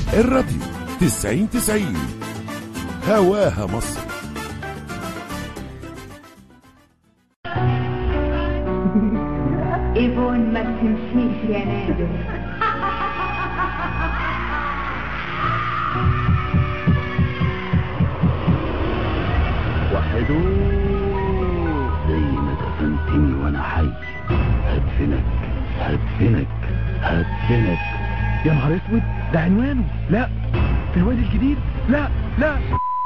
الراديو تسعين تسعين هواها مصر ايفون ما بتمشيش يا نادر وحدوه زي ما دفنتني وانا حي هدفنك هدفنك هدفنك يا نهار اسود ده عنوانه لا في الوادي الجديد لا لا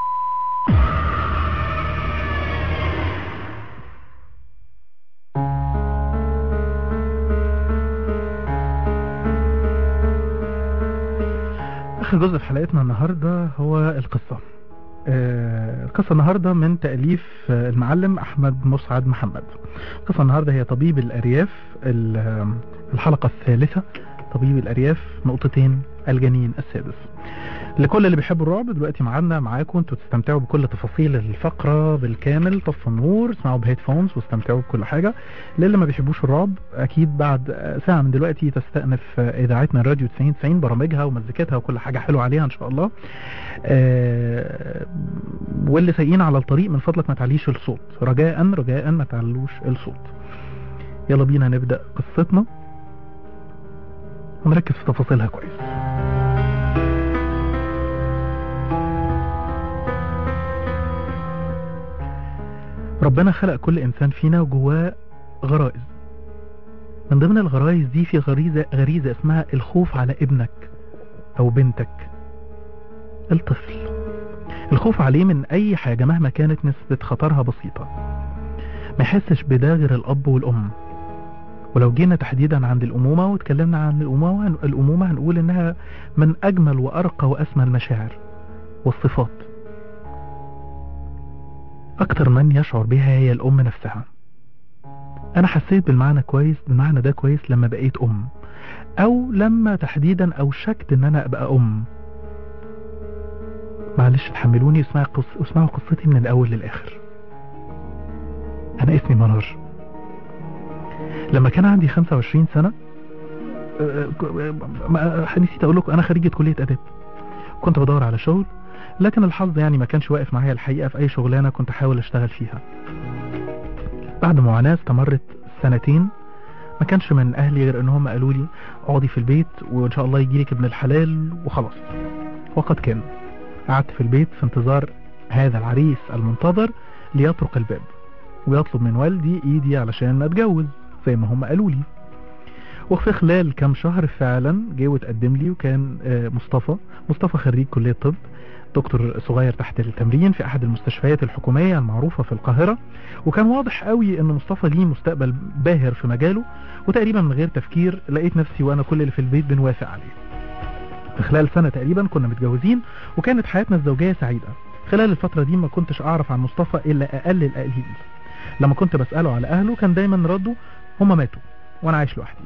آخر جزء في حلقتنا النهاردة هو القصة آه، القصة النهاردة من تأليف آه، المعلم أحمد مسعد محمد القصة النهاردة هي طبيب الأرياف ال- آه، الحلقة الثالثة طبيب الأرياف نقطتين الجنين السادس لكل اللي بيحبوا الرعب دلوقتي معانا معاكم انتوا تستمتعوا بكل تفاصيل الفقرة بالكامل طفوا النور اسمعوا بهيدفونز واستمتعوا بكل حاجة للي ما بيحبوش الرعب اكيد بعد آه، ساعة من دلوقتي تستأنف آه، اذاعتنا الراديو 90 90 برامجها ومزيكتها وكل حاجة حلوة عليها ان شاء الله آه، واللي سايقين على الطريق من فضلك ما تعليش الصوت رجاء رجاء ما تعلوش الصوت يلا بينا نبدأ قصتنا ونركز في تفاصيلها كويس ربنا خلق كل إنسان فينا وجواه غرائز من ضمن الغرائز دي في غريزة غريزة اسمها الخوف على ابنك أو بنتك الطفل الخوف عليه من أي حاجة مهما كانت نسبة خطرها بسيطة ما يحسش بده غير الأب والأم ولو جينا تحديدا عند الأمومة واتكلمنا عن الأمومة الأمومة هنقول إنها من أجمل وأرقى وأسمى المشاعر والصفات أكتر من يشعر بها هي الأم نفسها أنا حسيت بالمعنى كويس بالمعنى ده كويس لما بقيت أم أو لما تحديدا أوشكت إن أنا أبقى أم معلش تحملوني واسمعوا قص... اسمعوا قصتي من الأول للآخر أنا اسمي منار لما كان عندي 25 سنة أه، ك- أه، ما- نسيت أقول لكم أنا خريجة كلية آداب كنت بدور على شغل لكن الحظ يعني ما كانش واقف معايا الحقيقة في أي شغلانة كنت أحاول أشتغل فيها بعد معاناة استمرت سنتين ما كانش من أهلي غير إنهم قالوا لي اقعدي في البيت وإن شاء الله يجيلك ابن الحلال وخلاص وقد كان قعدت في البيت في انتظار هذا العريس المنتظر ليطرق الباب ويطلب من والدي ايدي علشان اتجوز زي ما هم قالوا لي وفي خلال كام شهر فعلا جه وتقدم لي وكان آه، مصطفى مصطفى خريج كلية طب دكتور صغير تحت التمرين في احد المستشفيات الحكومية المعروفة في القاهرة وكان واضح قوي ان مصطفى ليه مستقبل باهر في مجاله وتقريبا من غير تفكير لقيت نفسي وانا كل اللي في البيت بنوافق عليه في خلال سنة تقريبا كنا متجوزين وكانت حياتنا الزوجية سعيدة خلال الفترة دي ما كنتش اعرف عن مصطفى الا اقل القليل لما كنت بسأله على اهله كان دايما رده هما ماتوا وانا عايش لوحدي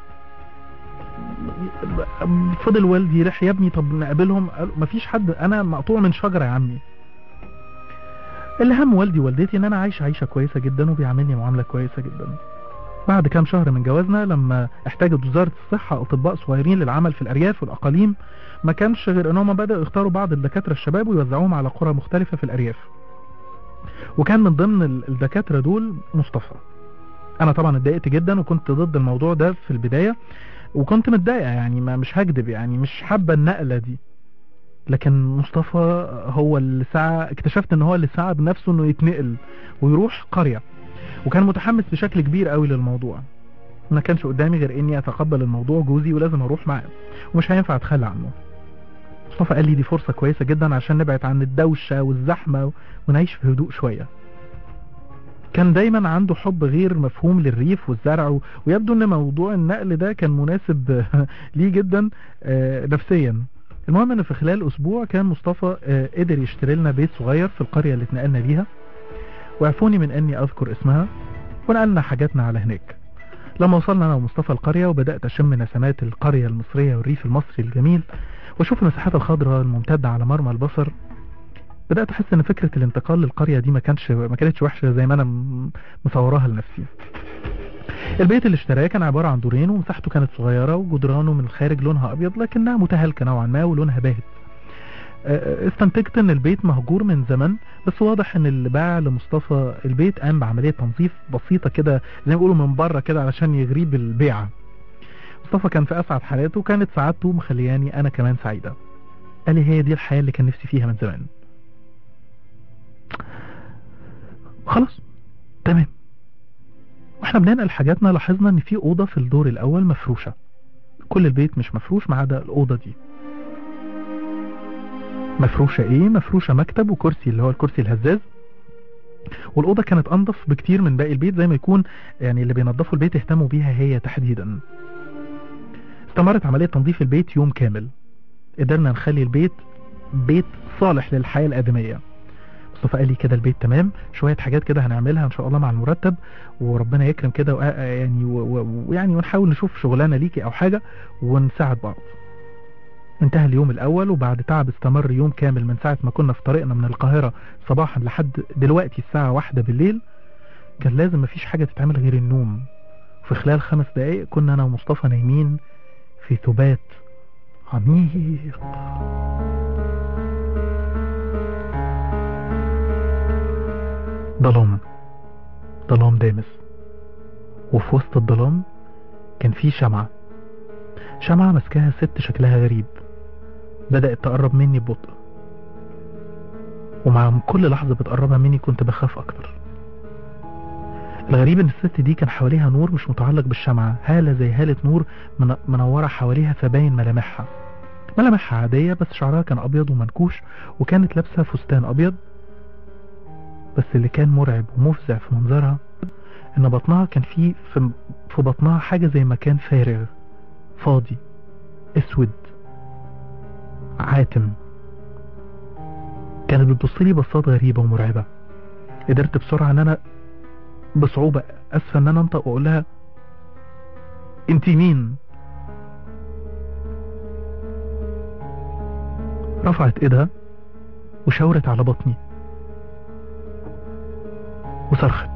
فضل والدي راح يا ابني طب نقابلهم قال مفيش حد انا مقطوع من شجرة يا عمي اللي هم والدي ووالدتي ان انا عايش عيشة كويسة جدا وبيعاملني معاملة كويسة جدا بعد كام شهر من جوازنا لما احتاجت وزارة الصحة اطباء صغيرين للعمل في الارياف والاقاليم ما كانش غير ان هم بدأوا يختاروا بعض الدكاترة الشباب ويوزعوهم على قرى مختلفة في الارياف وكان من ضمن ال- الدكاترة دول مصطفى انا طبعا اتضايقت جدا وكنت ضد الموضوع ده في البداية وكنت متضايقة يعني ما مش هكدب يعني مش حابة النقلة دي لكن مصطفى هو اللي سعى اكتشفت ان هو اللي سعى بنفسه انه يتنقل ويروح قرية وكان متحمس بشكل كبير قوي للموضوع ما كانش قدامي غير اني اتقبل الموضوع جوزي ولازم اروح معاه ومش هينفع اتخلى عنه مصطفى قال لي دي فرصة كويسة جدا عشان نبعد عن الدوشة والزحمة ونعيش في هدوء شوية كان دايما عنده حب غير مفهوم للريف والزرع و- ويبدو ان موضوع النقل ده كان مناسب ليه جدا آه، نفسيا المهم ان في خلال اسبوع كان مصطفى آه، قدر يشتري لنا بيت صغير في القرية اللي اتنقلنا ليها وعفوني من اني اذكر اسمها ونقلنا حاجاتنا على هناك لما وصلنا انا ومصطفى القرية وبدأت اشم نسمات القرية المصرية والريف المصري الجميل واشوف المساحات الخضراء الممتدة على مرمى البصر بدأت احس ان فكرة الانتقال للقرية دي ما كانش ما كانتش وحشة زي ما انا م- مصورها لنفسي البيت اللي اشتراه كان عبارة عن دورين ومساحته كانت صغيرة وجدرانه من الخارج لونها أبيض لكنها متهالكة نوعا ما ولونها باهت آه، استنتجت ان البيت مهجور من زمن بس واضح ان اللي باع لمصطفى البيت قام بعملية تنظيف بسيطة كده زي ما بيقولوا من بره كده علشان يغريب البيعة مصطفى كان في اسعد حالاته وكانت سعادته مخلياني انا كمان سعيدة قال لي هي دي الحياة اللي كان نفسي فيها من زمان خلاص تمام واحنا بننقل حاجاتنا لاحظنا ان في اوضة في الدور الاول مفروشة كل البيت مش مفروش ما عدا الاوضة دي مفروشة ايه مفروشة مكتب وكرسي اللي هو الكرسي الهزاز والأوضة كانت أنظف بكتير من باقي البيت زي ما يكون يعني اللي بينظفوا البيت يهتموا بيها هي تحديدا استمرت عملية تنظيف البيت يوم كامل قدرنا نخلي البيت بيت صالح للحياة الآدمية مصطفى قال لي كده البيت تمام شوية حاجات كده هنعملها إن شاء الله مع المرتب وربنا يكرم كده وآ- يعني و- و- ويعني ونحاول نشوف شغلانة ليكي أو حاجة ونساعد بعض انتهى اليوم الأول وبعد تعب استمر يوم كامل من ساعة ما كنا في طريقنا من القاهرة صباحا لحد دلوقتي الساعة واحدة بالليل كان لازم مفيش حاجة تتعمل غير النوم في خلال خمس دقايق كنا أنا ومصطفى نايمين في ثبات عميق ظلام ظلام دامس وفي وسط الظلام كان في شمعة شمعة ماسكاها ست شكلها غريب بدأت تقرب مني ببطء ومع كل لحظة بتقربها مني كنت بخاف أكتر الغريب ان الست دي كان حواليها نور مش متعلق بالشمعة هالة زي هالة نور من- منورة حواليها فباين ملامحها ملامحها عادية بس شعرها كان أبيض ومنكوش وكانت لابسة فستان أبيض بس اللي كان مرعب ومفزع في منظرها ان بطنها كان فيه في, في بطنها حاجة زي مكان فارغ فاضي اسود عاتم كانت بتبصلي بصات غريبة ومرعبة قدرت بسرعة ان انا بصعوبة اسفة ان انا انطق واقول لها انت مين رفعت ايدها وشاورت على بطني وصرخت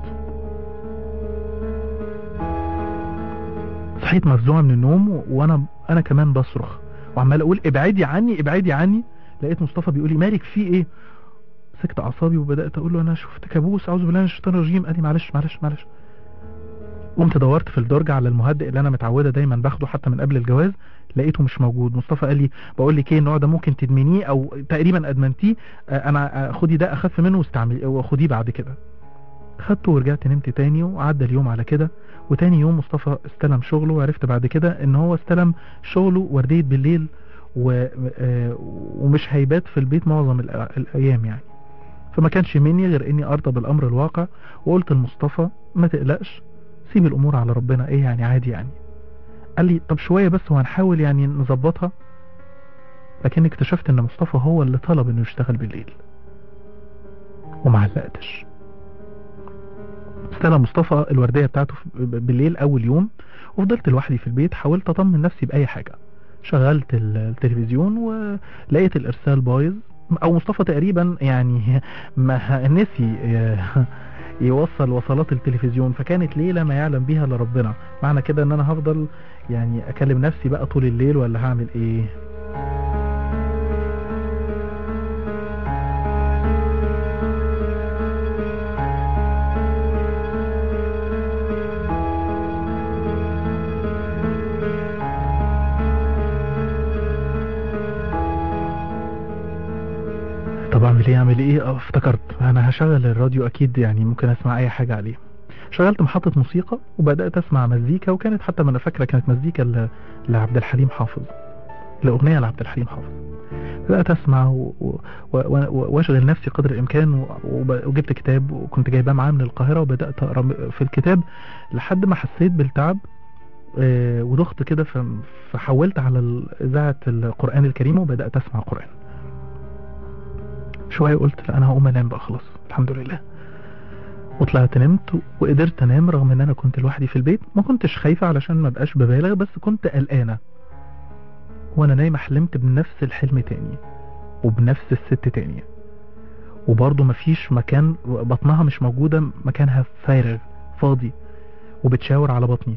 صحيت مفزوعة من النوم و- وانا انا كمان بصرخ وعمال اقول ابعدي عني ابعدي عني لقيت مصطفى بيقول لي مالك في ايه مسكت اعصابي وبدات اقول له انا شفت كابوس اعوذ بالله من الشيطان الرجيم قال لي معلش معلش معلش قمت دورت في الدرج على المهدئ اللي انا متعوده دايما باخده حتى من قبل الجواز لقيته مش موجود مصطفى قال لي بقول لك ايه النوع ده ممكن تدمنيه او تقريبا ادمنتيه آه، انا آه، خدي ده اخف منه واستعملي وخديه بعد كده خدته ورجعت نمت تاني وعدى اليوم على كده وتاني يوم مصطفى استلم شغله وعرفت بعد كده ان هو استلم شغله وردية بالليل و... آه، ومش هيبات في البيت معظم الأ- الايام يعني فما كانش مني غير اني ارضى بالامر الواقع وقلت لمصطفى ما تقلقش سيب الامور على ربنا ايه يعني عادي يعني قال لي طب شوية بس وهنحاول يعني نظبطها لكن اكتشفت ان مصطفى هو اللي طلب انه يشتغل بالليل ومعلقتش استلم مصطفى الوردية بتاعته في- بالليل اول يوم وفضلت لوحدي في البيت حاولت اطمن نفسي باي حاجة شغلت ال- التلفزيون ولقيت الارسال بايظ او مصطفى تقريبا يعني ما نسي يوصل وصلات التلفزيون فكانت ليلة ما يعلم بيها الا ربنا معنى كده ان انا هفضل يعني اكلم نفسي بقى طول الليل ولا هعمل ايه طب اعمل ايه اعمل ايه اه افتكرت انا هشغل الراديو اكيد يعني ممكن اسمع اي حاجة عليه شغلت محطة موسيقى وبدأت اسمع مزيكا وكانت حتى ما انا فاكرة كانت مزيكا ل- لعبد الحليم حافظ لأغنية لعبد الحليم حافظ بدأت اسمع و- و- و- واشغل نفسي قدر الامكان و- وب- وجبت كتاب وكنت جايباه معاه من القاهرة وبدأت اقرا م- في الكتاب لحد ما حسيت بالتعب آه، ودخت كده ف- فحولت على ال- اذاعة القرآن الكريم وبدأت اسمع قرآن شوية قلت لا انا هقوم انام بقى خلاص الحمد لله وطلعت نمت وقدرت انام رغم ان انا كنت لوحدي في البيت ما كنتش خايفة علشان ما بقاش ببالغ بس كنت قلقانة وانا نايمة حلمت بنفس الحلم تاني وبنفس الست تاني وبرضه مفيش مكان بطنها مش موجودة مكانها فارغ فاضي وبتشاور على بطني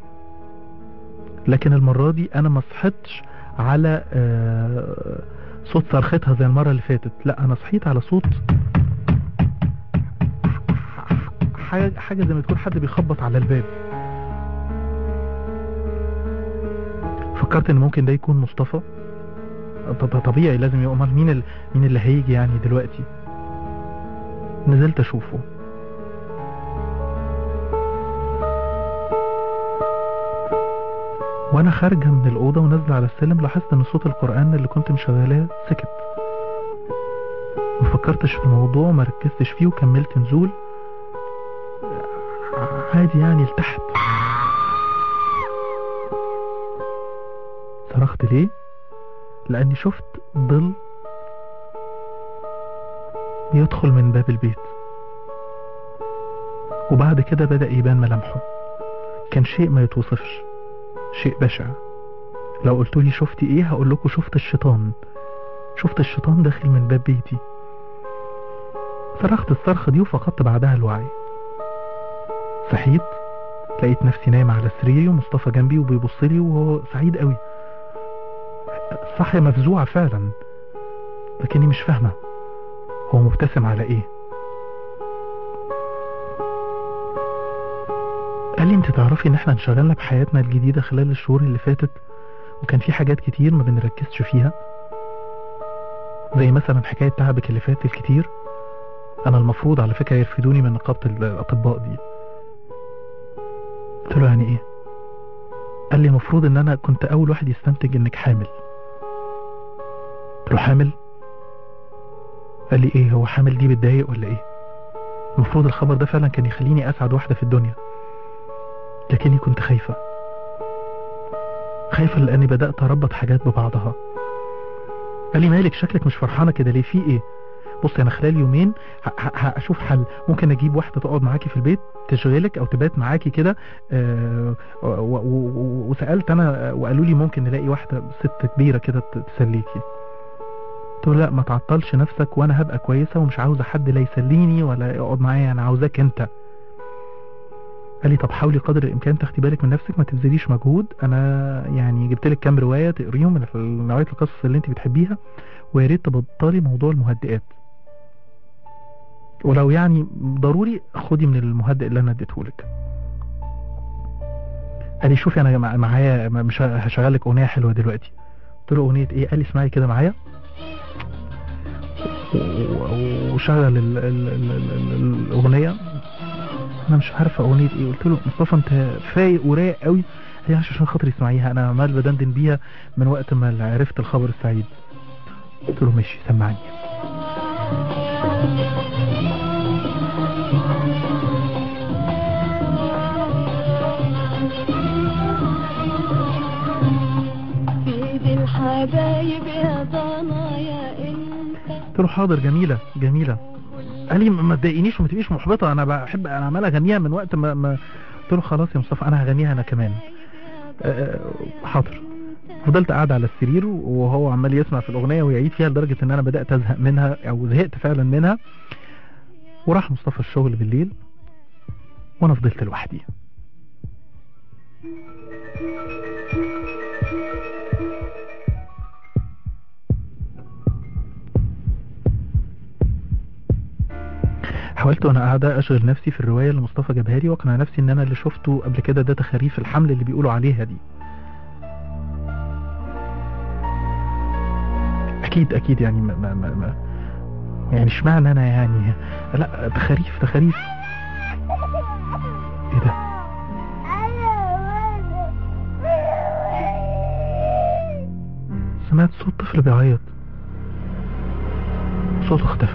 لكن المرة دي انا ما صحيتش على آه، صوت صرختها زي المرة اللي فاتت لا انا صحيت على صوت حاجة حاجة زي ما تكون حد بيخبط على الباب فكرت ان ممكن ده يكون مصطفى طب طبيعي لازم يبقى امال مين ال... مين اللي هيجي يعني دلوقتي نزلت اشوفه وانا خارجه من الاوضه ونازله على السلم لاحظت ان صوت القران اللي كنت مشغلاه سكت ما فكرتش في الموضوع ما ركزتش فيه وكملت نزول عادي يعني لتحت صرخت ليه لاني شفت ظل يدخل من باب البيت وبعد كده بدأ يبان ملامحه كان شيء ما يتوصفش شيء بشع لو قلتولي شفتي ايه هقول لكم شفت الشيطان شفت الشيطان داخل من باب بيتي صرخت الصرخة دي وفقدت بعدها الوعي صحيت لقيت نفسي نايم على سريري ومصطفى جنبي وبيبص لي وهو سعيد قوي صحية مفزوعة فعلا لكني مش فاهمة هو مبتسم على ايه قال لي انت تعرفي ان احنا انشغلنا بحياتنا الجديدة خلال الشهور اللي فاتت وكان في حاجات كتير ما بنركزش فيها زي مثلا حكاية تعبك اللي فات الكتير انا المفروض على فكرة يرفدوني من نقابة الاطباء دي قلت له يعني ايه قال لي المفروض ان انا كنت اول واحد يستنتج انك حامل قلت له حامل قال لي ايه هو حامل دي بتضايق ولا ايه المفروض الخبر ده فعلا كان يخليني اسعد واحدة في الدنيا لكني كنت خايفة خايفة لاني بدأت اربط حاجات ببعضها قال لي مالك شكلك مش فرحانة كده ليه في ايه بصي انا خلال يومين ه- ه- هشوف حل ممكن اجيب واحدة تقعد معاكي في البيت تشغلك او تبات معاكي كده آه، و- و- و- وسألت انا آه، وقالوا لي ممكن نلاقي واحدة ست كبيرة كده ت- تسليكي قلت له لا ما تعطلش نفسك وانا هبقى كويسة ومش عاوزة حد لا يسليني ولا يقعد معايا انا عاوزاك انت قال لي طب حاولي قدر الامكان تاخدي بالك من نفسك ما تبذليش مجهود انا يعني جبت لك كام روايه تقريهم من نوعيه القصص اللي انت بتحبيها ويا ريت تبطلي موضوع المهدئات ولو يعني ضروري خدي من المهدئ اللي انا اديته لك قال لي شوفي انا مع- معايا مش هشغل لك اغنيه حلوه دلوقتي قلت له اغنيه ايه قال لي اسمعي كده معايا و- وشغل ال- ال- ال- ال- الاغنيه انا مش عارفه اغنيه ايه قلت له مصطفى انت فايق ورايق قوي هي مش عشان خاطر يسمعيها انا عمال بدندن بيها من وقت ما عرفت الخبر السعيد قلت له ماشي سمعني سيد الحبايب يا ضنايا انت قلت له حاضر جميله جميله قال لي ما ما تضايقنيش وما تبقيش محبطه انا بحب انا عمال اغنيها من وقت ما, ما قلت له خلاص يا مصطفى انا هغنيها انا كمان آه، آه، حاضر فضلت قاعد على السرير وهو عمال يسمع في الاغنيه ويعيد فيها لدرجه ان انا بدات ازهق منها او زهقت فعلا منها وراح مصطفى الشغل بالليل وانا فضلت لوحدي حاولت وانا قاعده اشغل نفسي في الروايه اللي مصطفى جابها لي واقنع نفسي ان انا اللي شفته قبل كده ده تخاريف الحمل اللي بيقولوا عليها دي اكيد اكيد يعني ما ما ما, ما يعني اشمعنى انا يعني لا تخاريف تخاريف ايه ده سمعت صوت طفل بيعيط صوته اختفى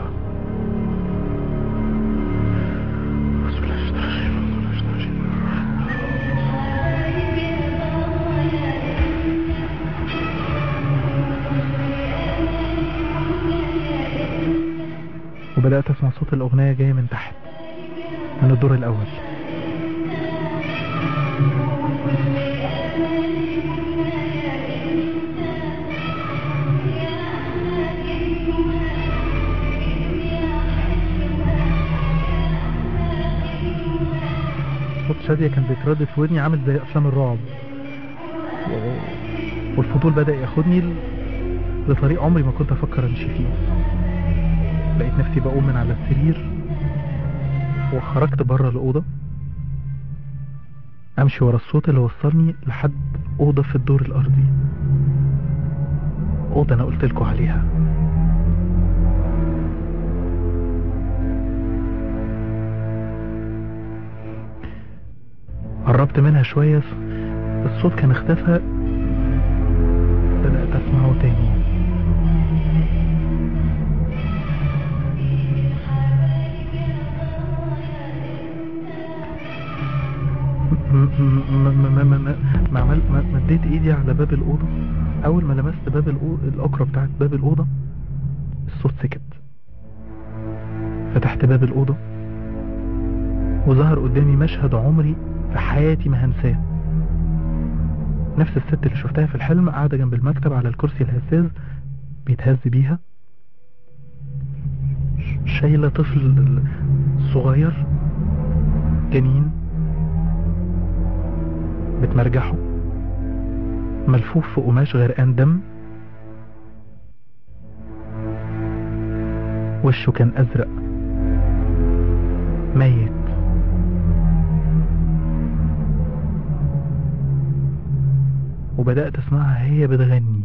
بسم الله الرحمن الرحيم. بسم الله الرحمن الرحيم. وبدأت أسمع صوت الأغنية جاية من تحت من الدور الأول صوت شادية كان بيتردد في ودني عامل زي افلام الرعب و- والفضول بدأ ياخدني ل- لطريق عمري ما كنت افكر امشي فيه لقيت نفسي بقوم من على السرير وخرجت بره الأوضة امشي ورا الصوت اللي وصلني لحد أوضة في الدور الأرضي أوضة أنا قلت لكم عليها قربت منها شوية الصوت كان اختفى بدأت أسمعه تاني م- م- ما ما ما ما ما عمل ما مديت ايدي على باب الأوضة أول ما لمست باب الأوضة الأكرة بتاعت باب الأوضة الصوت سكت فتحت باب الأوضة وظهر قدامي مشهد عمري في حياتي ما هنساه نفس الست اللي شفتها في الحلم قاعدة جنب المكتب على الكرسي الهزاز بيتهز بيها شايلة طفل صغير جنين بتمرجحه ملفوف في قماش غرقان دم وشه كان أزرق ميت وبدأت أسمعها هي بتغني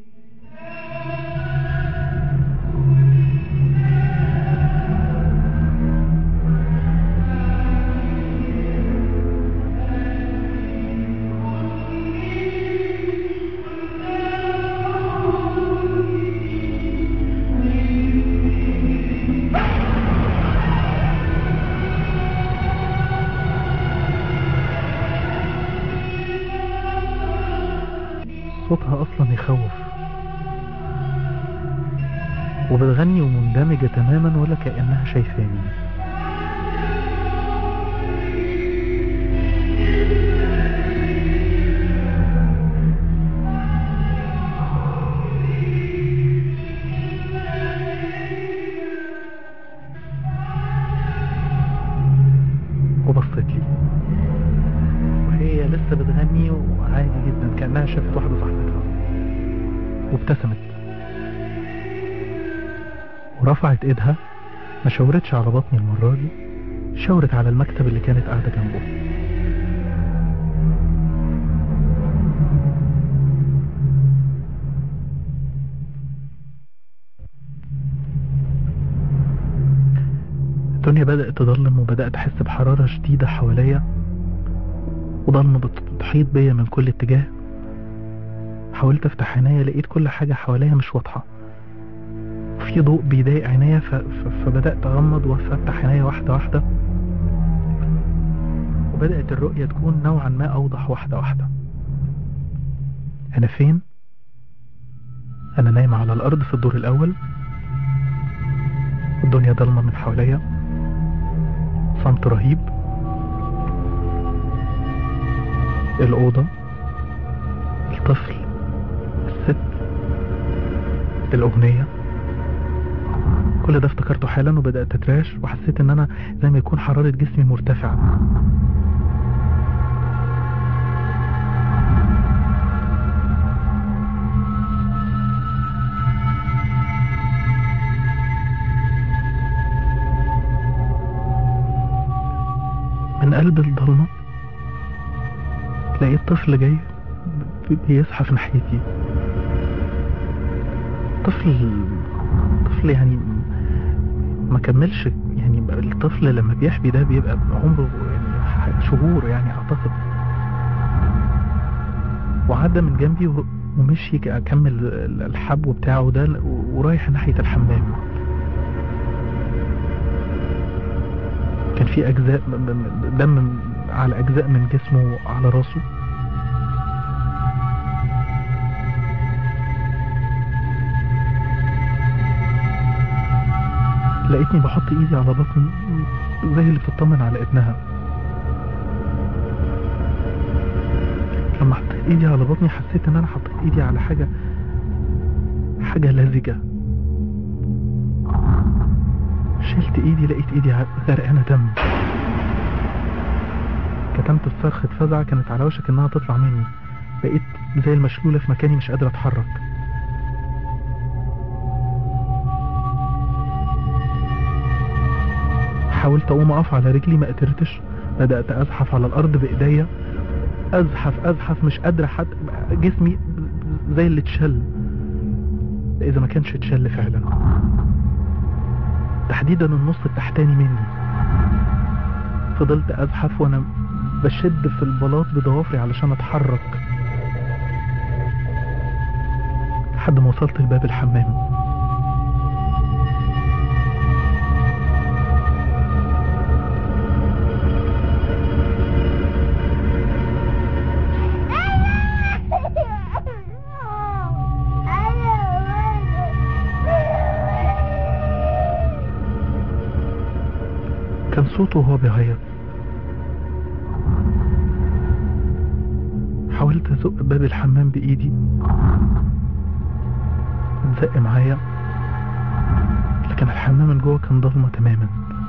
صوتها أصلا يخوف وبتغني ومندمجة تماما ولا كأنها شايفاني وبصت لي وهي لسه بتغني وعادي جدا كأنها شافت واحدة صاحبتها وابتسمت ورفعت ايدها ما شاورتش على بطني المرة دي شاورت على المكتب اللي كانت قاعدة جنبه الدنيا بدأت تضلم وبدأت أحس بحرارة شديدة حواليا وضلمة بتحيط بيا من كل اتجاه حاولت افتح عينيا لقيت كل حاجة حواليا مش واضحة في ضوء بيضايق عينيا ف... ف... فبدأت أغمض وأفتح عينيا واحدة واحدة وبدأت الرؤية تكون نوعا ما أوضح واحدة واحدة أنا فين؟ أنا نايم على الأرض في الدور الأول الدنيا ضلمة من حواليا صمت رهيب الأوضة الطفل الست الأغنية كل ده افتكرته حالا وبدأت أتراش وحسيت ان انا زي ما يكون حرارة جسمي مرتفعة من قلب الضلمة لقيت طفل جاي ب- بيزحف ناحيتي طفل طفل يعني ما كملش يعني الطفل لما بيحبي ده بيبقى عمره يعني ح- شهور يعني اعتقد وعدى من جنبي و- ومشي ك- اكمل ال- الحبو بتاعه ده ل- ورايح ناحية الحمام كان في اجزاء م- م- دم على اجزاء من جسمه على راسه لقيتني بحط ايدي على بطني زي اللي بتطمن على ابنها لما حطيت ايدي على بطني حسيت ان انا حطيت ايدي على حاجة حاجة لزجة شلت ايدي لقيت ايدي ع- غرقانة دم كتمت بصرخة فزع كانت على وشك انها تطلع مني بقيت زي المشلولة في مكاني مش قادر اتحرك حاولت اقوم اقف على رجلي ما قدرتش بدأت ازحف على الارض بايديا ازحف ازحف مش قادرة حتى جسمي زي اللي اتشل اذا ما كانش اتشل فعلا تحديدا النص التحتاني مني فضلت ازحف وانا بشد في البلاط بضوافري علشان اتحرك لحد ما وصلت لباب الحمام كان صوته وهو بيعيط حاولت ازق باب الحمام بايدي اتزق معايا لكن الحمام من جوه كان ضلمة تماما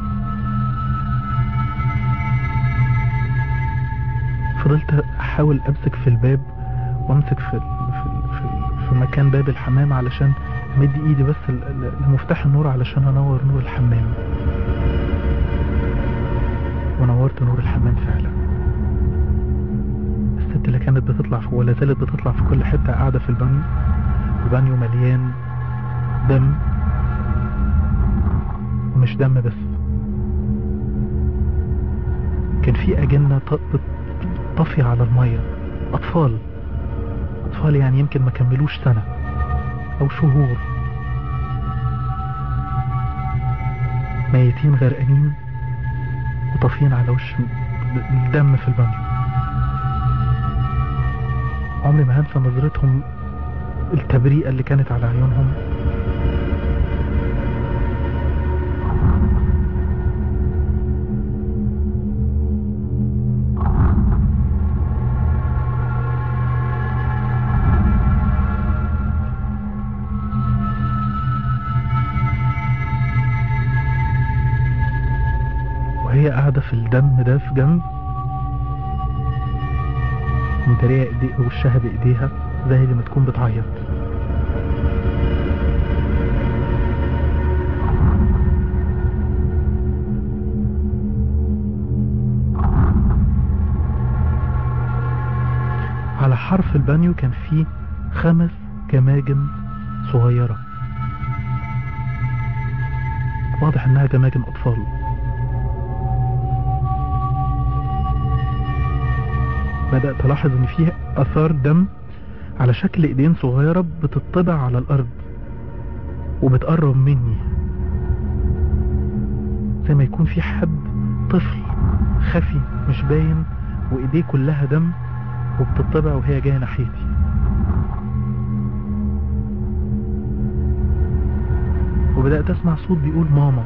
فضلت احاول امسك في الباب وامسك في في في, في مكان باب الحمام علشان امد ايدي بس ل- ل- لمفتاح النور علشان انور نور الحمام ونورت نور الحمام فعلا الست اللي كانت بتطلع في ولا زالت بتطلع في كل حتة قاعدة في البانيو البانيو مليان دم ومش دم بس كان في أجنة ط- بت- طافية على المية أطفال أطفال يعني يمكن ما كملوش سنة أو شهور ميتين غرقانين وطافيين على وش الدم في البانيو عمري ما هنسى نظرتهم التبريئة اللي كانت على عيونهم وهي قاعدة في الدم ده في جنب مدارية ايدي وشها بايديها زي اللي ما تكون بتعيط على حرف البانيو كان فيه خمس جماجم صغيرة واضح انها جماجم اطفال بدأت ألاحظ إن فيه آثار دم على شكل إيدين صغيرة بتطبع على الأرض وبتقرب مني زي ما يكون في حد طفل خفي مش باين وإيديه كلها دم وبتطبع وهي جاية ناحيتي وبدأت أسمع صوت بيقول ماما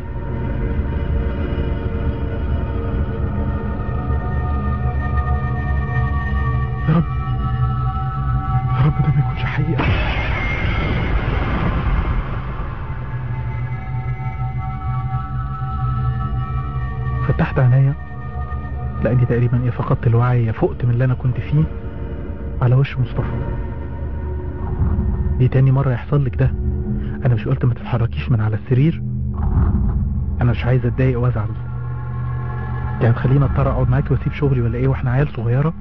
يا رب يا رب ده ما يكونش حقيقة فتحت عينيا لاني تقريبا يا فقدت الوعي يا فقت من اللي انا كنت فيه على وش مصطفى دي تاني مرة يحصل لك ده انا مش قلت ما تتحركيش من على السرير انا مش عايز اتضايق وازعل يعني تخليني اضطر اقعد معاكي واسيب شغلي ولا ايه واحنا عيال صغيره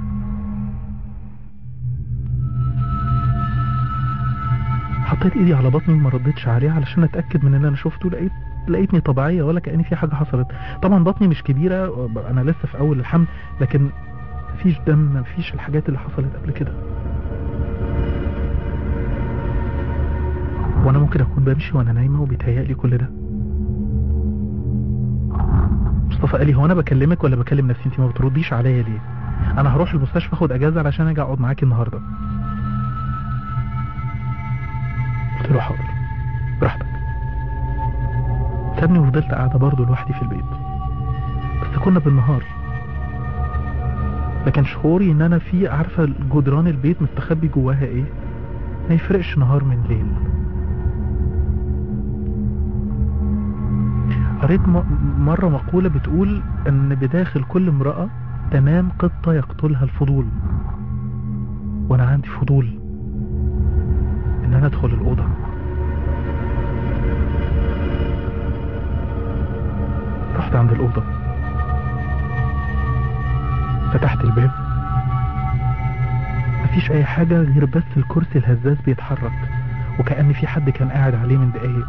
حطيت ايدي على بطني وما ردتش عليه علشان اتاكد من اللي انا شفته لقيت لقيتني طبيعيه ولا كأن في حاجه حصلت طبعا بطني مش كبيره انا لسه في اول الحمل لكن مفيش دم مفيش الحاجات اللي حصلت قبل كده وانا ممكن اكون بمشي وانا نايمه وبيتهيألي كل ده مصطفى قال لي هو انا بكلمك ولا بكلم نفسي انت ما بترديش عليا ليه انا هروح المستشفى اخد اجازه علشان اجي اقعد معاكي النهارده قلت له حاضر براحتك سابني وفضلت قاعده برضه لوحدي في البيت بس كنا بالنهار لكن شعوري ان انا في عارفه جدران البيت مستخبي جواها ايه ما يفرقش نهار من ليل قريت م- مرة مقولة بتقول ان بداخل كل امرأة تمام قطة يقتلها الفضول وانا عندي فضول ان انا ادخل الاوضة رحت عند الاوضة فتحت الباب مفيش اي حاجة غير بس الكرسي الهزاز بيتحرك وكأن في حد كان قاعد عليه من دقايق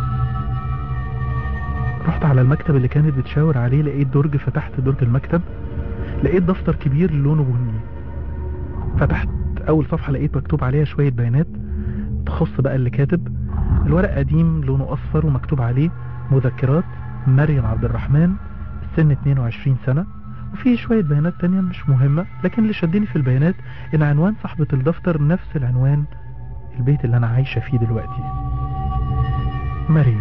رحت على المكتب اللي كانت بتشاور عليه لقيت درج فتحت درج المكتب لقيت دفتر كبير لونه بني فتحت اول صفحة لقيت مكتوب عليها شوية بيانات تخص بقى اللي كاتب الورق قديم لونه اصفر ومكتوب عليه مذكرات مريم عبد الرحمن السن 22 سنة وفي شوية بيانات تانية مش مهمة لكن اللي شدني في البيانات ان عنوان صاحبة الدفتر نفس العنوان البيت اللي انا عايشة فيه دلوقتي مريم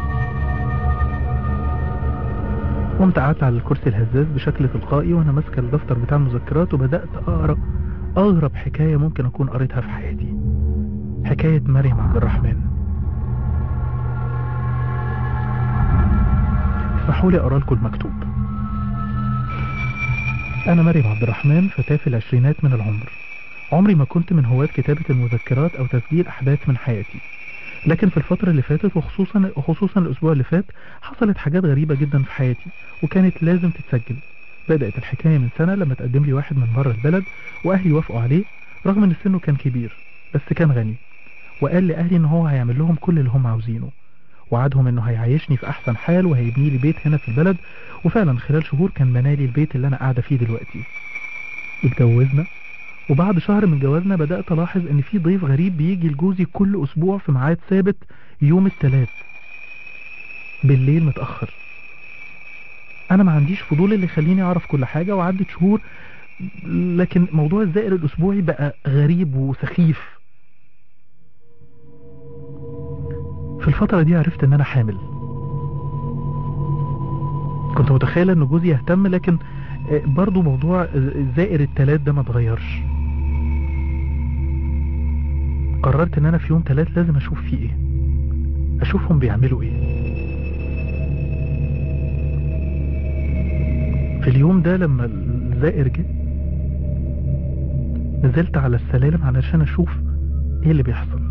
قمت قعدت على الكرسي الهزاز بشكل تلقائي وانا ماسكه الدفتر بتاع المذكرات وبدات اقرا اغرب حكايه ممكن اكون قريتها في حياتي حكايه مريم عبد الرحمن اسمحوا لي اقرا لكم المكتوب انا مريم عبد الرحمن فتاة في العشرينات من العمر عمري ما كنت من هواة كتابة المذكرات او تسجيل احداث من حياتي لكن في الفترة اللي فاتت وخصوصا خصوصا الأسبوع اللي فات حصلت حاجات غريبة جدا في حياتي وكانت لازم تتسجل بدأت الحكاية من سنة لما تقدم لي واحد من بره البلد وأهلي وافقوا عليه رغم إن سنه كان كبير بس كان غني وقال لأهلي إن هو هيعمل لهم كل اللي هم عاوزينه وعدهم إنه هيعيشني في أحسن حال وهيبني لي بيت هنا في البلد وفعلا خلال شهور كان بنالي البيت اللي أنا قاعدة فيه دلوقتي اتجوزنا وبعد شهر من جوازنا بدأت ألاحظ إن في ضيف غريب بيجي لجوزي كل أسبوع في ميعاد ثابت يوم الثلاث بالليل متأخر أنا ما عنديش فضول اللي يخليني أعرف كل حاجة وعدت شهور لكن موضوع الزائر الأسبوعي بقى غريب وسخيف في الفترة دي عرفت إن أنا حامل كنت متخيلة إن جوزي يهتم لكن آه، برضو موضوع زائر التلات ده ما اتغيرش قررت ان انا في يوم تلات لازم اشوف فيه ايه اشوفهم بيعملوا ايه في اليوم ده لما الزائر جه نزلت على السلالم علشان اشوف ايه اللي بيحصل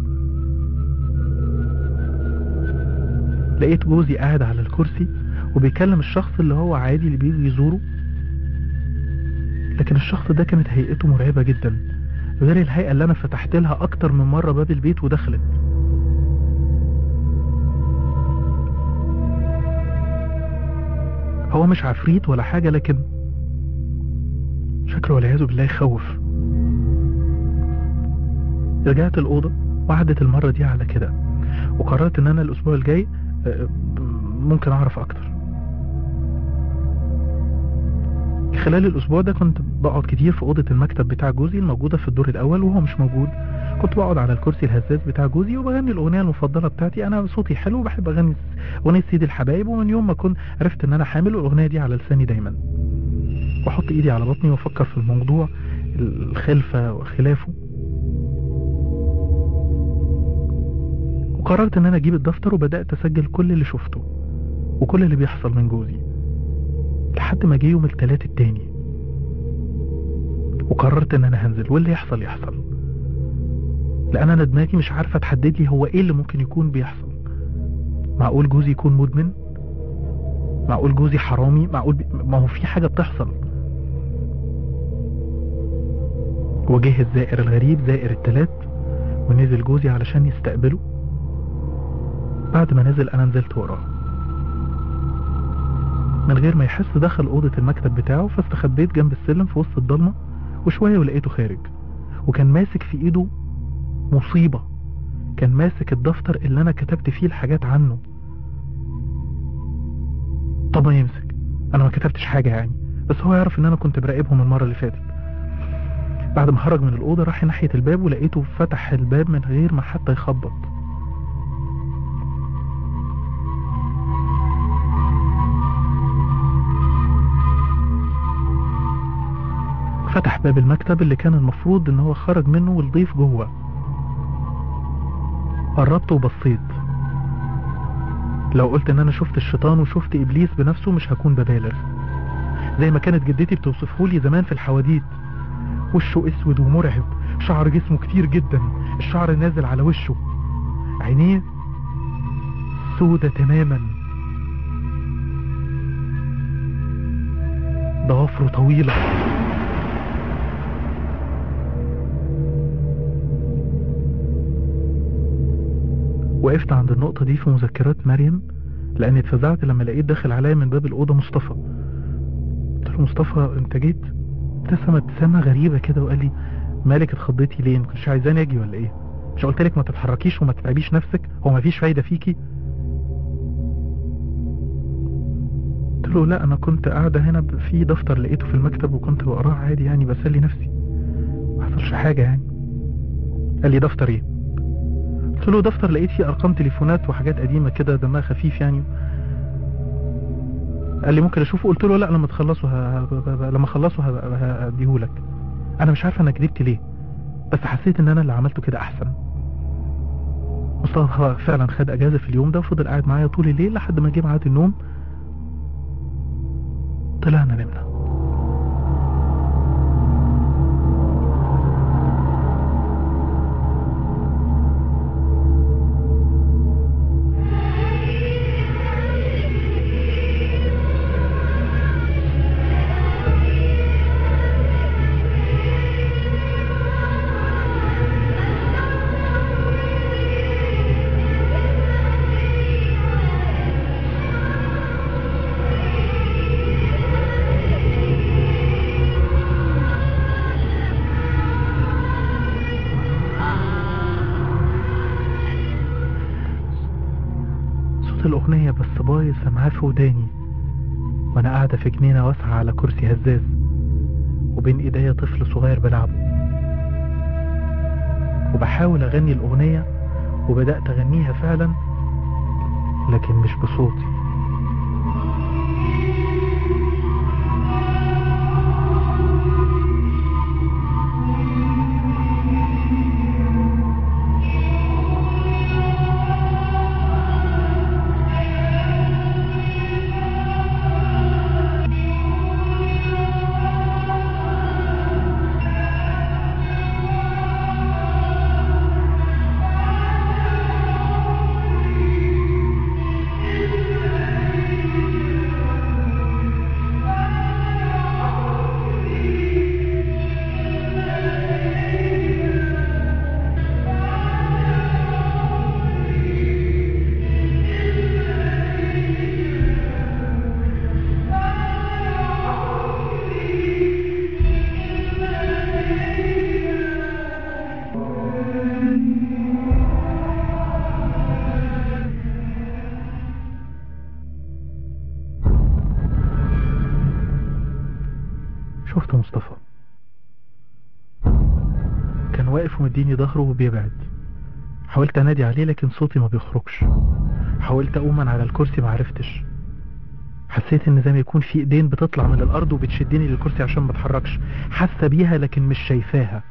لقيت جوزي قاعد على الكرسي وبيكلم الشخص اللي هو عادي اللي بيجي يزوره لكن الشخص ده كانت هيئته مرعبة جدا غير الهيئة اللي انا فتحت لها اكتر من مرة باب البيت ودخلت هو مش عفريت ولا حاجة لكن شكله والعياذ بالله يخوف رجعت الأوضة وعدت المرة دي على كده وقررت ان انا الاسبوع الجاي آه، ممكن اعرف اكتر خلال الاسبوع ده كنت بقعد كتير في اوضه المكتب بتاع جوزي الموجوده في الدور الاول وهو مش موجود كنت بقعد على الكرسي الهزاز بتاع جوزي وبغني الاغنيه المفضله بتاعتي انا صوتي حلو وبحب اغني اغنيه سيد الحبايب ومن يوم ما كنت عرفت ان انا حامل والاغنيه دي على لساني دايما واحط ايدي على بطني وافكر في الموضوع الخلفه وخلافه وقررت ان انا اجيب الدفتر وبدات اسجل كل اللي شفته وكل اللي بيحصل من جوزي لحد ما جه يوم التلات التاني وقررت ان انا هنزل واللي يحصل يحصل لان انا دماغي مش عارفه تحدد لي هو ايه اللي ممكن يكون بيحصل معقول جوزي يكون مدمن معقول جوزي حرامي معقول بي... ما هو في حاجه بتحصل وجه الزائر الغريب زائر التلات ونزل جوزي علشان يستقبله بعد ما نزل انا نزلت وراه من غير ما يحس دخل أوضة المكتب بتاعه فاستخبيت جنب السلم في وسط الضلمة وشوية ولقيته خارج وكان ماسك في ايده مصيبة كان ماسك الدفتر اللي انا كتبت فيه الحاجات عنه طب ما يمسك انا ما كتبتش حاجة يعني بس هو يعرف ان انا كنت براقبهم المرة اللي فاتت بعد ما خرج من الأوضة راح ناحية الباب ولقيته فتح الباب من غير ما حتى يخبط فتح باب المكتب اللي كان المفروض ان هو خرج منه والضيف جوه قربت وبصيت لو قلت ان انا شفت الشيطان وشفت ابليس بنفسه مش هكون ببالغ زي ما كانت جدتي بتوصفه لي زمان في الحواديت وشه اسود ومرعب شعر جسمه كتير جدا الشعر نازل على وشه عينيه سودة تماما ضوافره طويلة وقفت عند النقطة دي في مذكرات مريم لأني اتفزعت لما لقيت داخل عليا من باب الأوضة مصطفى قلت له مصطفى أنت جيت ابتسم ابتسامة غريبة كده وقال لي مالك اتخضيتي ليه ما كنتش عايزاني اجي ولا ايه مش قلت لك ما تتحركيش وما تتعبيش نفسك هو ما فيش فايدة فيكي قلت له لا انا كنت قاعدة هنا ب- في دفتر لقيته في المكتب وكنت بقراه عادي يعني بسلي نفسي ما حصلش حاجة يعني قال لي دفتر ايه قلت له دفتر لقيت فيه ارقام تليفونات وحاجات قديمة كده دمها خفيف يعني قال لي ممكن اشوفه قلت له لا لما تخلصوا ه... ه- ه- لما اخلصوا ه- ه- هديهولك انا مش عارفه انا كدبت ليه بس حسيت ان انا اللي عملته كده احسن مصطفى فعلا خد اجازه في اليوم ده وفضل قاعد معايا طول الليل لحد ما جه ميعاد النوم طلعنا نمنا صوت الأغنية بس بايظ سامعاه في وداني وأنا قاعدة في جنينة واسعة على كرسي هزاز وبين إيديا طفل صغير بلعبه وبحاول أغني الأغنية وبدأت أغنيها فعلا لكن مش بصوتي شفت مصطفى كان واقف ومديني ظهره وبيبعد حاولت انادي عليه لكن صوتي ما بيخرجش حاولت اقوم من على الكرسي ما عرفتش حسيت ان زي ما يكون في ايدين بتطلع من الارض وبتشدني للكرسي عشان ما اتحركش حاسه بيها لكن مش شايفاها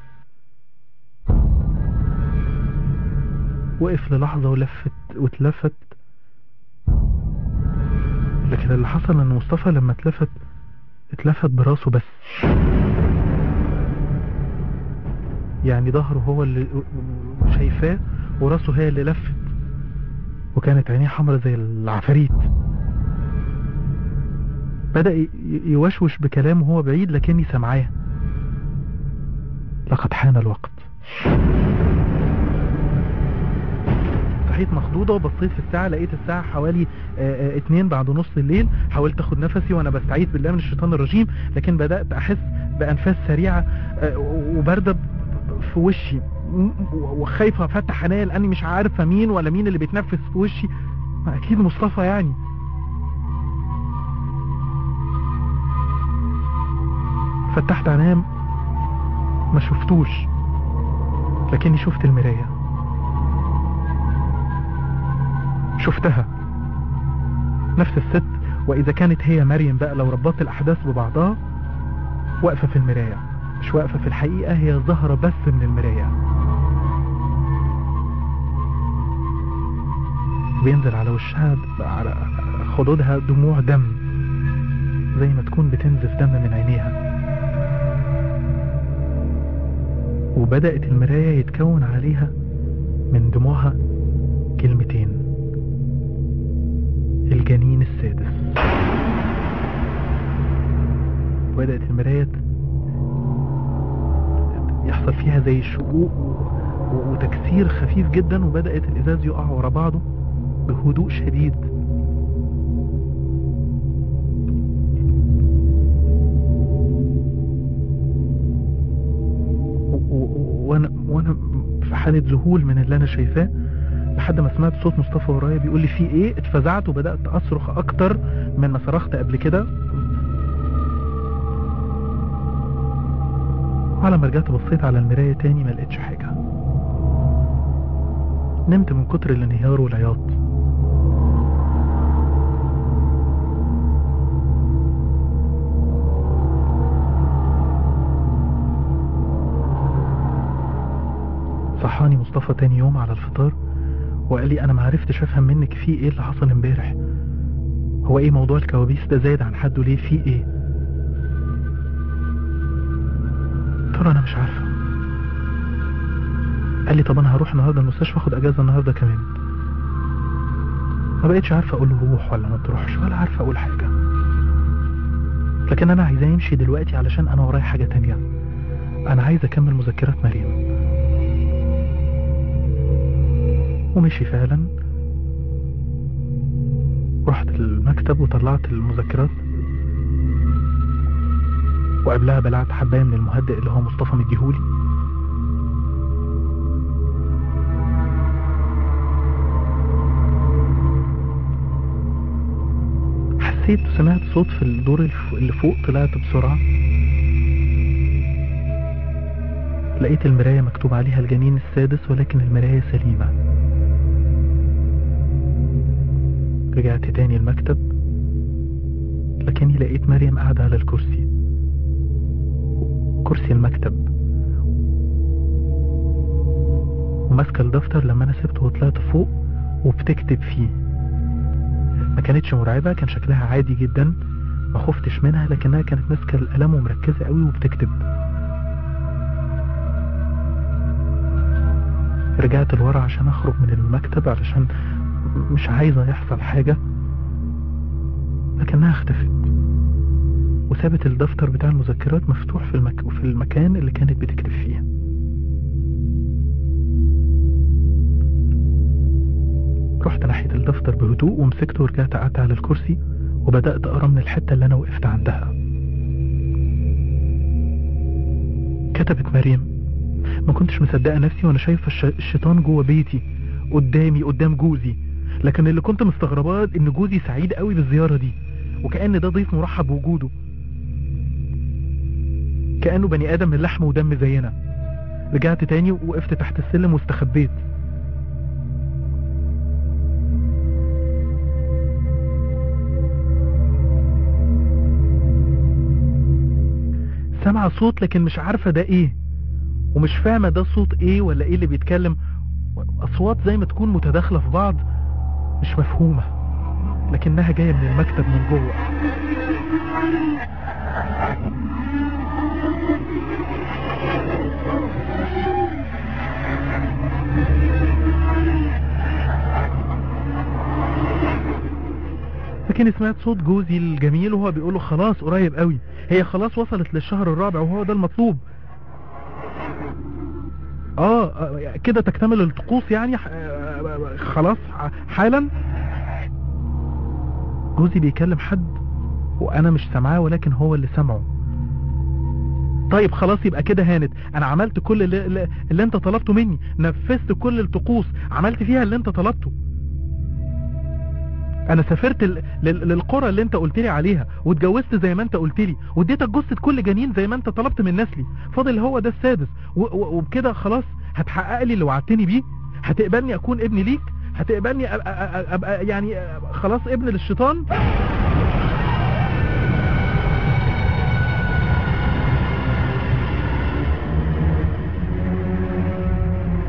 وقف للحظه ولفت واتلفت لكن اللي حصل ان مصطفى لما اتلفت اتلفت براسه بس يعني ظهره هو اللي شايفاه وراسه هي اللي لفت وكانت عينيه حمرا زي العفاريت بدأ ي- يوشوش بكلامه وهو بعيد لكني سمعاه لقد حان الوقت صحيت مخضوضة وبصيت في الساعة لقيت الساعة حوالي آه، آه، اتنين بعد نص الليل حاولت اخد نفسي وانا بستعيذ بالله من الشيطان الرجيم لكن بدأت احس بانفاس سريعة آه، وباردة ب- في وشي م- وخايفة افتح عينيا لاني مش عارفة مين ولا مين اللي بيتنفس في وشي ما اكيد مصطفى يعني فتحت عينيا ما شفتوش لكني شفت المراية شفتها نفس الست واذا كانت هي مريم بقى لو ربطت الاحداث ببعضها واقفة في المراية مش واقفة في الحقيقة هي ظاهرة بس من المراية بينزل على وشها على خدودها دموع دم زي ما تكون بتنزف دم من عينيها وبدأت المراية يتكون عليها من دموعها كلمتين الجنين السادس بدأت المراية ت- يحصل فيها زي شقوق و- وتكسير خفيف جدا وبدأت الإزاز يقع ورا بعضه بهدوء شديد و- و- وانا وانا في حالة ذهول من اللي انا شايفاه لحد ما سمعت صوت مصطفى ورايا بيقول لي في ايه اتفزعت وبدأت اصرخ اكتر من ما صرخت قبل كده وعلى ما رجعت بصيت على المراية تاني ما لقيتش حاجة نمت من كتر الانهيار والعياط صحاني مصطفى تاني يوم على الفطار وقال لي انا معرفتش افهم منك في ايه اللي حصل امبارح هو ايه موضوع الكوابيس ده زايد عن حده ليه في ايه قلت له انا مش عارفه قال لي طب انا هروح النهارده المستشفى اخد اجازه النهارده كمان ما بقتش عارفه اقول له روح ولا ما تروحش ولا عارفه اقول حاجه لكن انا عايزاه يمشي دلوقتي علشان انا ورايا حاجه تانية انا عايز اكمل مذكرات مريم ومشي فعلا رحت المكتب وطلعت المذكرات وقبلها بلعت حباية من المهدئ اللي هو مصطفى مديهولي حسيت وسمعت صوت في الدور الف- اللي فوق طلعت بسرعة لقيت المراية مكتوب عليها الجنين السادس ولكن المراية سليمة رجعت تاني المكتب لكني لقيت مريم قاعدة على الكرسي كرسي المكتب وماسكة الدفتر لما انا سبته وطلعت فوق وبتكتب فيه ما كانتش مرعبة كان شكلها عادي جدا ما خفتش منها لكنها كانت ماسكة القلم ومركزة قوي وبتكتب رجعت لورا عشان اخرج من المكتب علشان مش عايزة يحصل حاجة لكنها اختفت وسابت الدفتر بتاع المذكرات مفتوح في, المك... في المكان اللي كانت بتكتب فيه رحت ناحية الدفتر بهدوء ومسكته ورجعت قعدت على الكرسي وبدأت أقرأ من الحتة اللي أنا وقفت عندها كتبت مريم ما كنتش مصدقة نفسي وانا شايفة الش... الشيطان جوه بيتي قدامي قدام جوزي لكن اللي كنت مستغرباه ان جوزي سعيد قوي بالزيارة دي وكأن ده ضيف مرحب بوجوده كأنه بني آدم من لحم ودم زينا رجعت تاني ووقفت تحت السلم واستخبيت سامعة صوت لكن مش عارفة ده ايه ومش فاهمة ده صوت ايه ولا ايه اللي بيتكلم اصوات زي ما تكون متداخلة في بعض مش مفهومة لكنها جاية من المكتب من جوه لكن سمعت صوت جوزي الجميل وهو بيقول له خلاص قريب قوي هي خلاص وصلت للشهر الرابع وهو ده المطلوب اه آه، كده تكتمل الطقوس يعني ح- آه، خلاص ح- حالا جوزي بيكلم حد وانا مش سامعاه ولكن هو اللي سامعه طيب خلاص يبقى كده هانت انا عملت كل اللي, اللي- اللي انت طلبته مني نفذت كل الطقوس عملت فيها اللي انت طلبته انا سافرت ال- لل- للقرى اللي انت قلت لي عليها واتجوزت زي ما انت قلت لي واديتك جثه كل جنين زي ما انت طلبت من نسلي فاضل هو ده السادس و- و- وبكده خلاص هتحقق لي اللي وعدتني بيه هتقبلني اكون ابن ليك هتقبلني أبقى, أبقى, أبقى يعني خلاص ابن للشيطان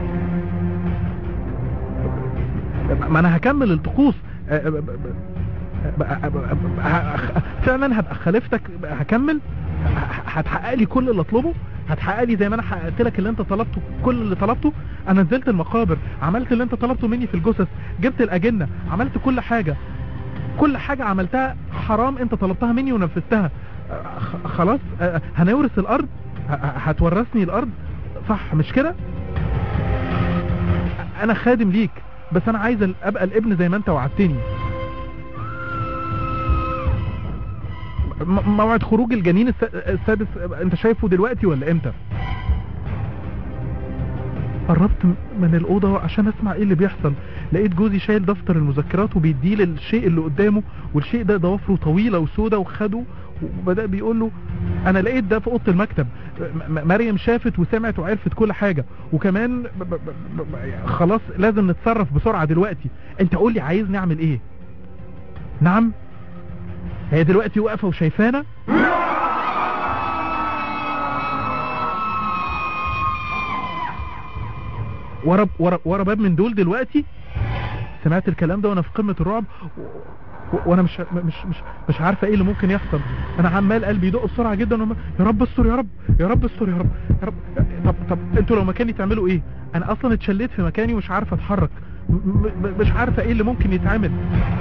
ما انا هكمل الطقوس أ- أ- ب- ب- بقى- بقى- بقى- ه- فعلا هبقى خليفتك هكمل ه- هتحقق لي كل اللي اطلبه هتحقق لي زي ما انا حققت لك اللي انت طلبته كل اللي طلبته انا نزلت المقابر عملت اللي انت طلبته مني في الجثث جبت الاجنه عملت كل حاجه كل حاجه عملتها حرام انت طلبتها مني ونفذتها آه، خ- خلاص آه، هنورث الارض ه- ه- هتورثني الارض صح مش كده انا خادم ليك بس انا عايز ال- ابقى الابن زي ما انت وعدتني م- موعد خروج الجنين الس- السادس انت شايفه دلوقتي ولا امتى قربت م- من الأوضة عشان أسمع إيه اللي بيحصل لقيت جوزي شايل دفتر المذكرات وبيديه للشيء اللي قدامه والشيء ده ضوافره طويلة وسودة وخده وبدأ بيقول له أنا لقيت ده في أوضة المكتب م- م- مريم شافت وسمعت وعرفت كل حاجة وكمان ب ب ب ب خلاص لازم نتصرف بسرعة دلوقتي أنت قول لي عايزني أعمل إيه نعم هي دلوقتي واقفة وشايفانا ورا ورا ورا باب من دول دلوقتي سمعت الكلام ده وانا في قمه الرعب و- و- وانا مش مش مش مش عارفه ايه اللي ممكن يحصل انا عمال قلبي يدق بسرعه جدا وما يا رب استر يا رب يا رب استر يا رب يا رب طب طب انتوا لو مكاني تعملوا ايه انا اصلا اتشليت في مكاني ومش عارفه اتحرك م- م- مش عارفه ايه اللي ممكن يتعمل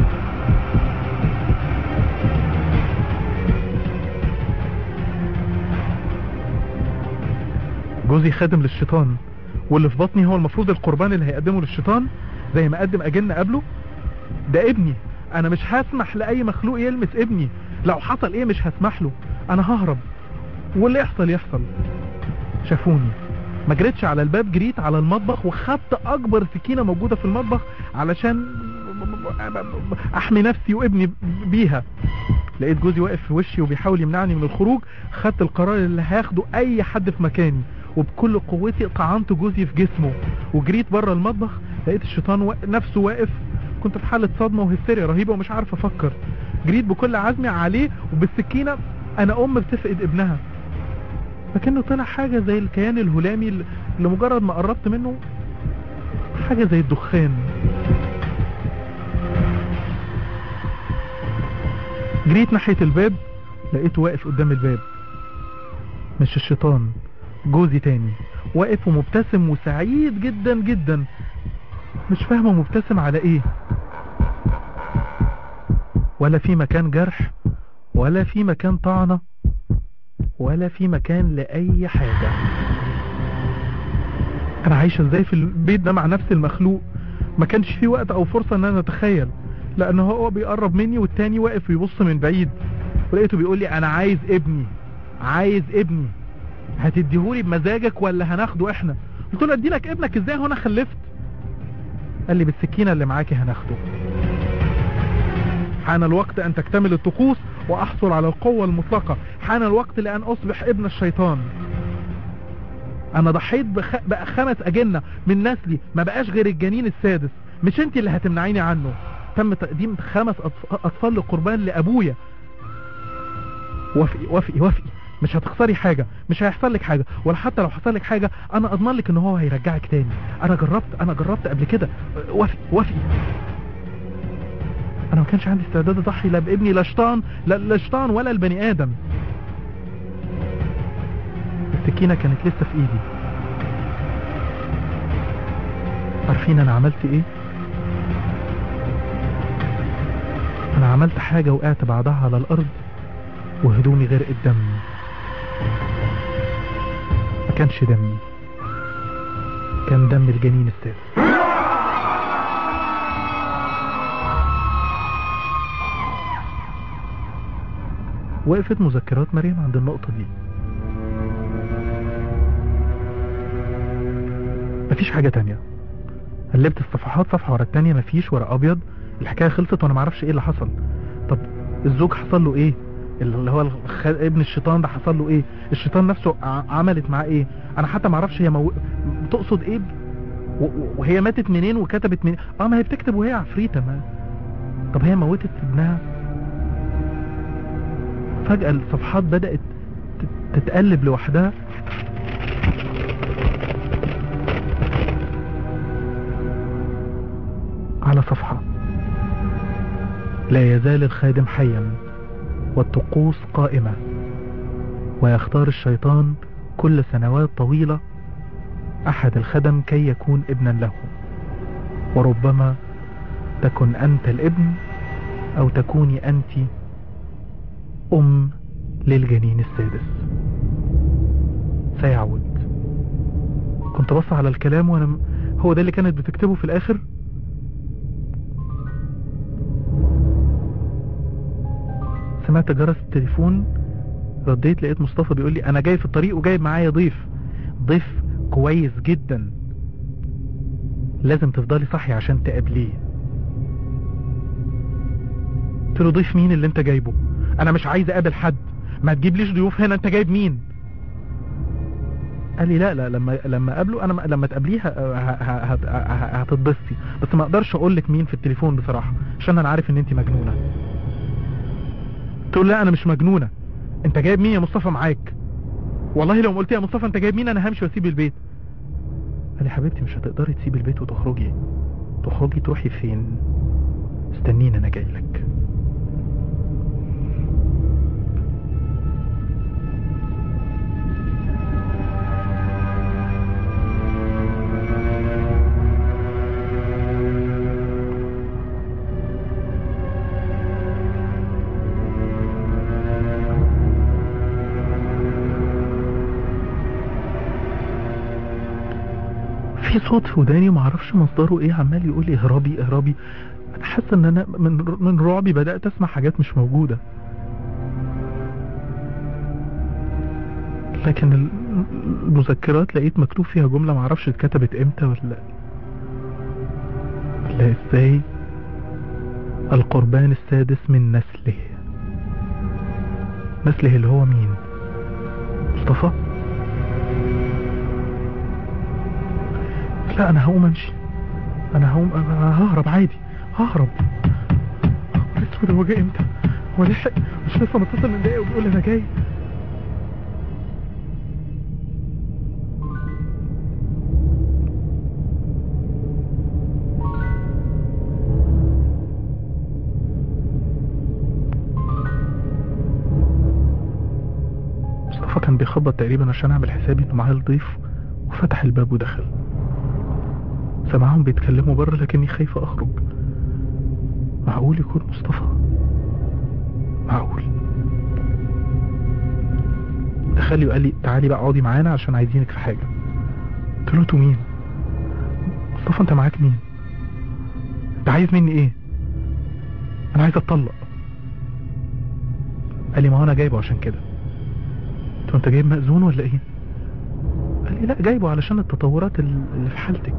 جوزي خادم للشيطان واللي في بطني هو المفروض القربان اللي هيقدمه للشيطان زي ما قدم اجن قبله ده ابني انا مش هسمح لاي مخلوق يلمس ابني لو حصل ايه مش هسمح له انا ههرب واللي يحصل يحصل شافوني ما جريتش على الباب جريت على المطبخ وخدت اكبر سكينة موجودة في المطبخ علشان احمي نفسي وابني بيها لقيت جوزي واقف في وشي وبيحاول يمنعني من الخروج خدت القرار اللي هياخده اي حد في مكاني وبكل قوتي طعنت جوزي في جسمه وجريت بره المطبخ لقيت الشيطان وا... نفسه واقف كنت في حالة صدمة وهستيريا رهيبة ومش عارف افكر جريت بكل عزمي عليه وبالسكينة انا ام بتفقد ابنها لكنه طلع حاجة زي الكيان الهلامي اللي اللي مجرد ما قربت منه حاجة زي الدخان جريت ناحية الباب لقيته واقف قدام الباب مش الشيطان جوزي تاني واقف ومبتسم وسعيد جدا جدا مش فاهمه مبتسم على ايه ولا في مكان جرح ولا في مكان طعنة ولا في مكان لأي حاجة انا عايشة ازاي في البيت ده مع نفس المخلوق ما كانش في وقت او فرصة ان انا اتخيل لان هو بيقرب مني والتاني واقف ويبص من بعيد ولقيته بيقول لي انا عايز ابني عايز ابني هتديهولي بمزاجك ولا هناخده احنا قلت له ادي لك ابنك ازاي هو انا خلفت قال لي بالسكينة اللي معاكي هناخده حان الوقت ان تكتمل الطقوس واحصل على القوة المطلقة حان الوقت لان اصبح ابن الشيطان انا ضحيت بخ... بقى خمس اجنة من نسلي ما بقاش غير الجنين السادس مش انت اللي هتمنعيني عنه تم تقديم خمس أطف- اطفال لقربان لابويا وافقي وافقي وافقي مش هتخسري حاجة مش هيحصل لك حاجة ولا حتى لو حصل لك حاجة انا اضمن لك ان هو هيرجعك تاني انا جربت انا جربت قبل كده وافقي وافقي انا ما كانش عندي استعداد اضحي لا بابني لا شيطان لا لا شيطان ولا البني ادم السكينة كانت لسه في ايدي عارفين انا عملت ايه انا عملت حاجة وقعت بعدها على الارض وهدومي غرقت دم ما كانش دمي كان دم الجنين السادس وقفت مذكرات مريم عند النقطة دي مفيش حاجة تانية قلبت الصفحات صفحة ورا التانية مفيش ورق ابيض الحكاية خلصت وانا معرفش ايه اللي حصل طب الزوج حصل له ايه اللي هو الخ... ابن الشيطان ده حصل له ايه الشيطان نفسه ع- عملت معاه ايه انا حتى معرفش هي مو... تقصد ايه ب- و... و- وهي ماتت منين وكتبت منين اه ما هي بتكتب وهي عفريتة ما طب هي موتت ابنها فجأة الصفحات بدأت ت- تتقلب لوحدها على صفحة لا يزال الخادم حيا والطقوس قائمة ويختار الشيطان كل سنوات طويلة أحد الخدم كي يكون ابنا له وربما تكن أنت الابن أو تكوني أنت أم للجنين السادس سيعود كنت بص على الكلام وانا م- هو ده اللي كانت بتكتبه في الاخر سمعت جرس التليفون رديت لقيت مصطفى بيقول لي انا جاي في الطريق وجايب معايا ضيف ضيف كويس جدا لازم تفضلي صحي عشان تقابليه قلت له ضيف مين اللي انت جايبه انا مش عايز اقابل حد ما تجيبليش ضيوف هنا انت جايب مين قال لي لا لا لما لما اقابله انا لما تقابليه ه- ه- ه- ه- هتتبسطي بس ما اقدرش اقول لك مين في التليفون بصراحه عشان انا عارف ان انت مجنونه تقول لا انا مش مجنونه انت جايب مين يا مصطفى معاك والله لو ما قلت يا مصطفى انت جايب مين انا همشي واسيب البيت قال لي حبيبتي مش هتقدري تسيبي البيت وتخرجي تخرجي تروحي فين استنيني انا جاي لك في صوت في وداني معرفش مصدره ايه عمال يقول لي اهربي اهربي انا حاسس ان انا من من رعبي بدات اسمع حاجات مش موجوده لكن ال- المذكرات لقيت مكتوب فيها جمله معرفش اتكتبت امتى ولا ولا ازاي القربان السادس من نسله نسله اللي هو مين مصطفى لا انا هقوم امشي انا هقوم أنا ههرب عادي ههرب اسود هو جاي امتى هو لحق مش لسه متصل من دقايق وبيقول لي انا جاي مصطفى كان بيخبط تقريبا عشان اعمل حسابي انه معاه الضيف وفتح الباب ودخل سمعهم بيتكلموا بره لكني خايفة اخرج معقول يكون مصطفى معقول دخل لي وقال لي تعالي بقى اقعدي معانا عشان عايزينك في حاجة قلت له انتوا مين مصطفى انت معاك مين انت عايز مني ايه انا عايز اتطلق قال لي ما هو انا جايبه عشان كده قلت له انت جايب مأذون ولا ايه قال لي لا جايبه علشان التطورات ال- اللي في حالتك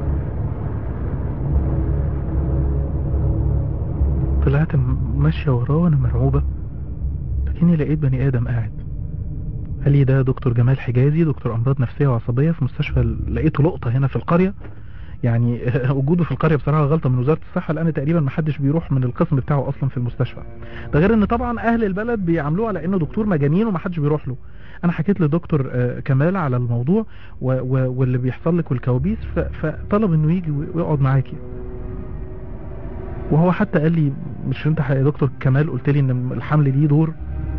طلعت م- ماشية وراه وانا مرعوبة لكني لقيت بني ادم قاعد قال لي ده دكتور جمال حجازي دكتور امراض نفسية وعصبية في مستشفى ال- لقيته لقطة هنا في القرية يعني وجوده في القرية بصراحة غلطة من وزارة الصحة لان تقريبا ما حدش بيروح من القسم بتاعه اصلا في المستشفى ده غير ان طبعا اهل البلد بيعاملوه على انه دكتور مجانين وما حدش بيروح له انا حكيت لدكتور آه، كمال على الموضوع و و واللي بيحصل لك والكوابيس ف- فطلب انه يجي ويقعد معاكي وهو حتى قال لي مش انت يا دكتور كمال قلت لي ان الحمل ليه دور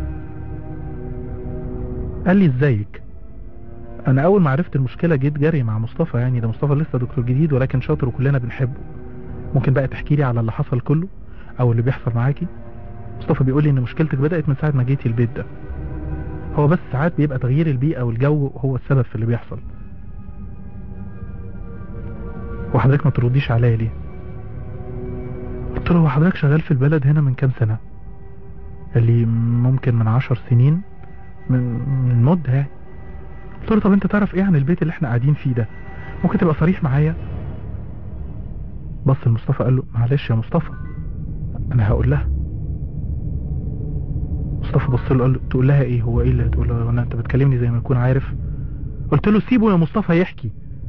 قال لي ازيك انا اول ما عرفت المشكله جيت جري مع مصطفى يعني ده مصطفى لسه دكتور جديد ولكن شاطر وكلنا بنحبه ممكن بقى تحكي لي على اللي حصل كله او اللي بيحصل معاكي مصطفى بيقول لي ان مشكلتك بدات من ساعه ما جيتي البيت ده هو بس ساعات بيبقى تغيير البيئه والجو هو السبب في اللي بيحصل وحضرتك ما ترديش عليا ليه قلت له هو حضرتك شغال في البلد هنا من كام سنة قال لي ممكن من عشر سنين من من مدة يعني قلت له طب انت تعرف ايه عن البيت اللي احنا قاعدين فيه ده ممكن تبقى صريح معايا بص لمصطفى قال له معلش يا مصطفى انا هقول لها مصطفى بص له قال له تقول لها ايه هو ايه اللي هتقول له انا انت بتكلمني زي ما يكون عارف قلت له سيبه يا مصطفى يحكي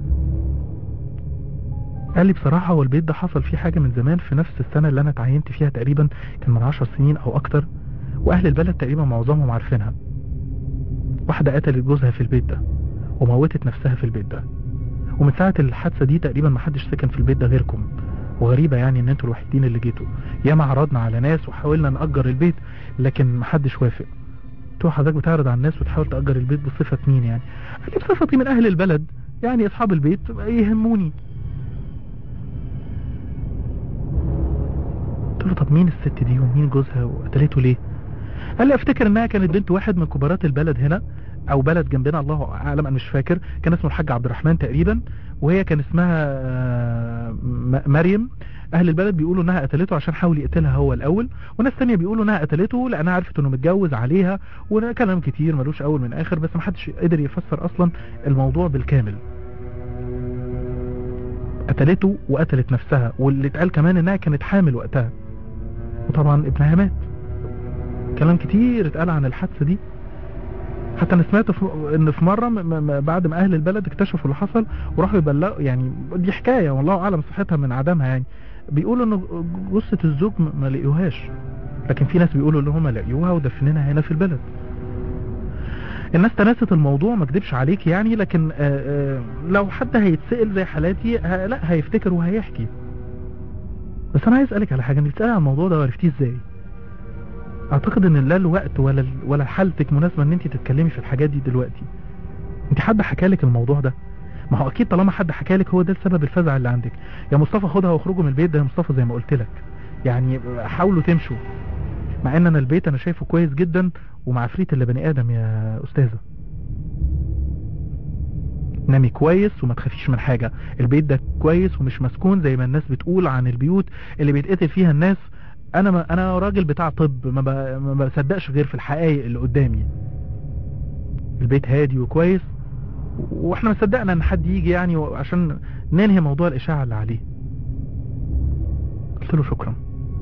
قال لي بصراحة هو البيت ده حصل فيه حاجة من زمان في نفس السنة اللي أنا اتعينت فيها تقريبا كان من عشر سنين أو أكتر وأهل البلد تقريبا معظمهم عارفينها واحدة قتلت جوزها في البيت ده وموتت نفسها في البيت ده ومن ساعة الحادثة دي تقريبا ما حدش سكن في البيت ده غيركم وغريبة يعني ان انتوا الوحيدين اللي جيتوا ياما عرضنا على ناس وحاولنا نأجر البيت لكن محدش وافق قلت له حضرتك بتعرض على الناس وتحاول تأجر البيت بصفة مين يعني قال لي بصفتي من اهل البلد يعني اصحاب البيت يهموني قلت له طب مين الست دي ومين جوزها وقتلته ليه قال لي افتكر انها كانت بنت واحد من كبارات البلد هنا او بلد جنبنا الله اعلم انا مش فاكر كان اسمه الحاج عبد الرحمن تقريبا وهي كان اسمها آه، م- مريم اهل البلد بيقولوا انها قتلته عشان حاول يقتلها هو الاول وناس تانية بيقولوا انها قتلته لانها عرفت انه متجوز عليها وكلام كتير ملوش اول من اخر بس محدش قدر يفسر اصلا الموضوع بالكامل قتلته وقتلت نفسها واللي اتقال كمان انها كانت حامل وقتها وطبعا ابنها مات كلام كتير اتقال عن الحادثه دي حتى انا سمعت في ان في مره م- م- بعد ما اهل البلد اكتشفوا اللي حصل وراحوا يبلغوا يعني دي حكايه والله اعلم صحتها من عدمها يعني بيقولوا ان جثه الزوج م- ما لقيوهاش لكن في ناس بيقولوا ان هم لقيوها ودفنينها هنا في البلد الناس تناست الموضوع ما اكدبش عليك يعني لكن آه، آه، لو حد هيتسأل زي حالاتي ه- لا هيفتكر وهيحكي بس انا عايز اسالك على حاجه انت بتسالي عن الموضوع ده وعرفتيه ازاي اعتقد ان لا الوقت ولا ال- ولا حالتك مناسبه ان انت تتكلمي في الحاجات دي دلوقتي انت حد حكى لك الموضوع ده ما هو اكيد طالما حد حكى لك هو ده السبب الفزع اللي عندك يا مصطفى خدها واخرجوا من البيت ده يا مصطفى زي ما قلت لك يعني حاولوا تمشوا مع ان انا البيت انا شايفه كويس جدا ومع عفريت اللي بني ادم يا استاذه نامي كويس وما تخافيش من حاجة البيت ده كويس ومش مسكون زي ما الناس بتقول عن البيوت اللي بيتقتل فيها الناس انا ما انا راجل بتاع طب ما, ب... ما بصدقش غير في الحقائق اللي قدامي البيت هادي وكويس واحنا ما صدقنا ان حد يجي يعني عشان ننهي موضوع الاشاعة اللي عليه قلت له شكرا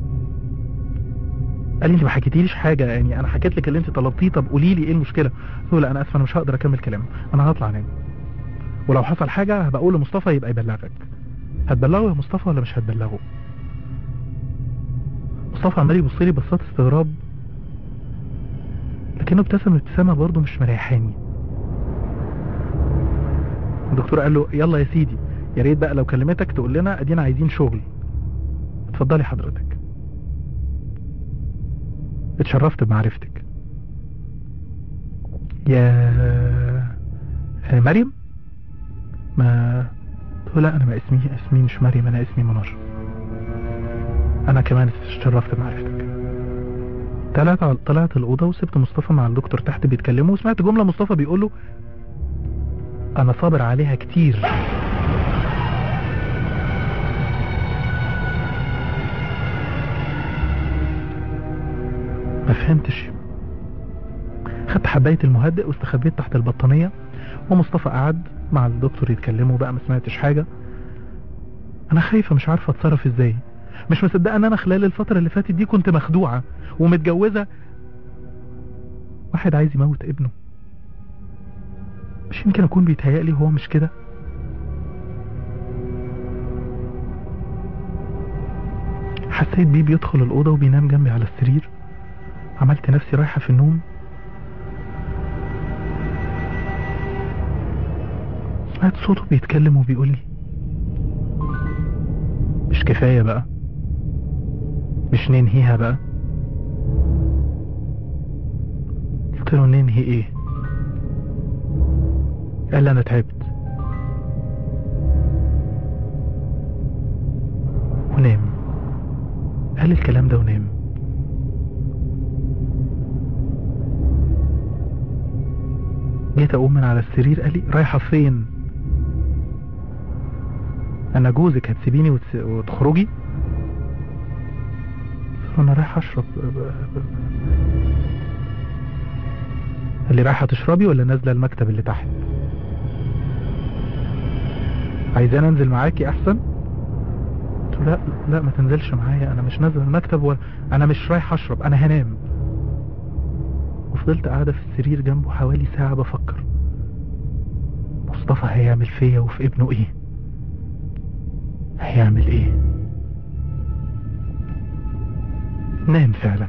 قال لي انت ما حكيتيليش حاجه يعني انا حكيت لك اللي انت طلبتيه طب قولي لي ايه المشكله قلت له لا انا اسف انا مش هقدر اكمل كلام انا هطلع انام ولو حصل حاجه هبقى اقول لمصطفى يبقى يبلغك هتبلغه يا مصطفى ولا مش هتبلغه مصطفى عمال يبص لي بصات استغراب لكنه ابتسم ابتسامه برضه مش مريحاني الدكتور قال له يلا يا سيدي يا ريت بقى لو كلمتك تقول لنا ادينا عايزين شغل اتفضلي حضرتك اتشرفت بمعرفتك يا يا مريم ما قلت له لا انا ما اسمي اسمي مش مريم انا اسمي منار انا كمان اتشرفت بمعرفتك طلعت طلعت الاوضه وسبت مصطفى مع الدكتور تحت بيتكلموا وسمعت جمله مصطفى بيقول له انا صابر عليها كتير ما فهمتش خدت حباية المهدئ واستخبيت تحت البطانية ومصطفى قعد مع الدكتور يتكلموا بقى ما سمعتش حاجة انا خايفة مش عارفة اتصرف ازاي مش مصدقة ان انا خلال الفترة اللي فاتت دي كنت مخدوعة ومتجوزة واحد عايز يموت ابنه مش يمكن اكون بيتهيألي هو مش كده حسيت بيه بيدخل الأوضة وبينام جنبي على السرير عملت نفسي رايحة في النوم سمعت صوته بيتكلم وبيقول لي مش كفاية بقى مش ننهيها بقى قلت له ننهي ايه قال لي انا تعبت ونام قال الكلام ده ونام جيت اقوم من على السرير قال لي رايحه فين انا جوزك هتسيبيني وتس... وتخرجي قلت له انا رايح اشرب ب- ب- قال لي رايحه تشربي ولا نازله المكتب اللي تحت عايزاني انزل معاكي احسن قلت له لا لا ما تنزلش معايا انا مش نازل المكتب ولا انا مش رايح اشرب انا هنام وفضلت قاعدة في السرير جنبه حوالي ساعة بفكر مصطفى هيعمل فيا وفي ابنه ايه هيعمل ايه نام فعلا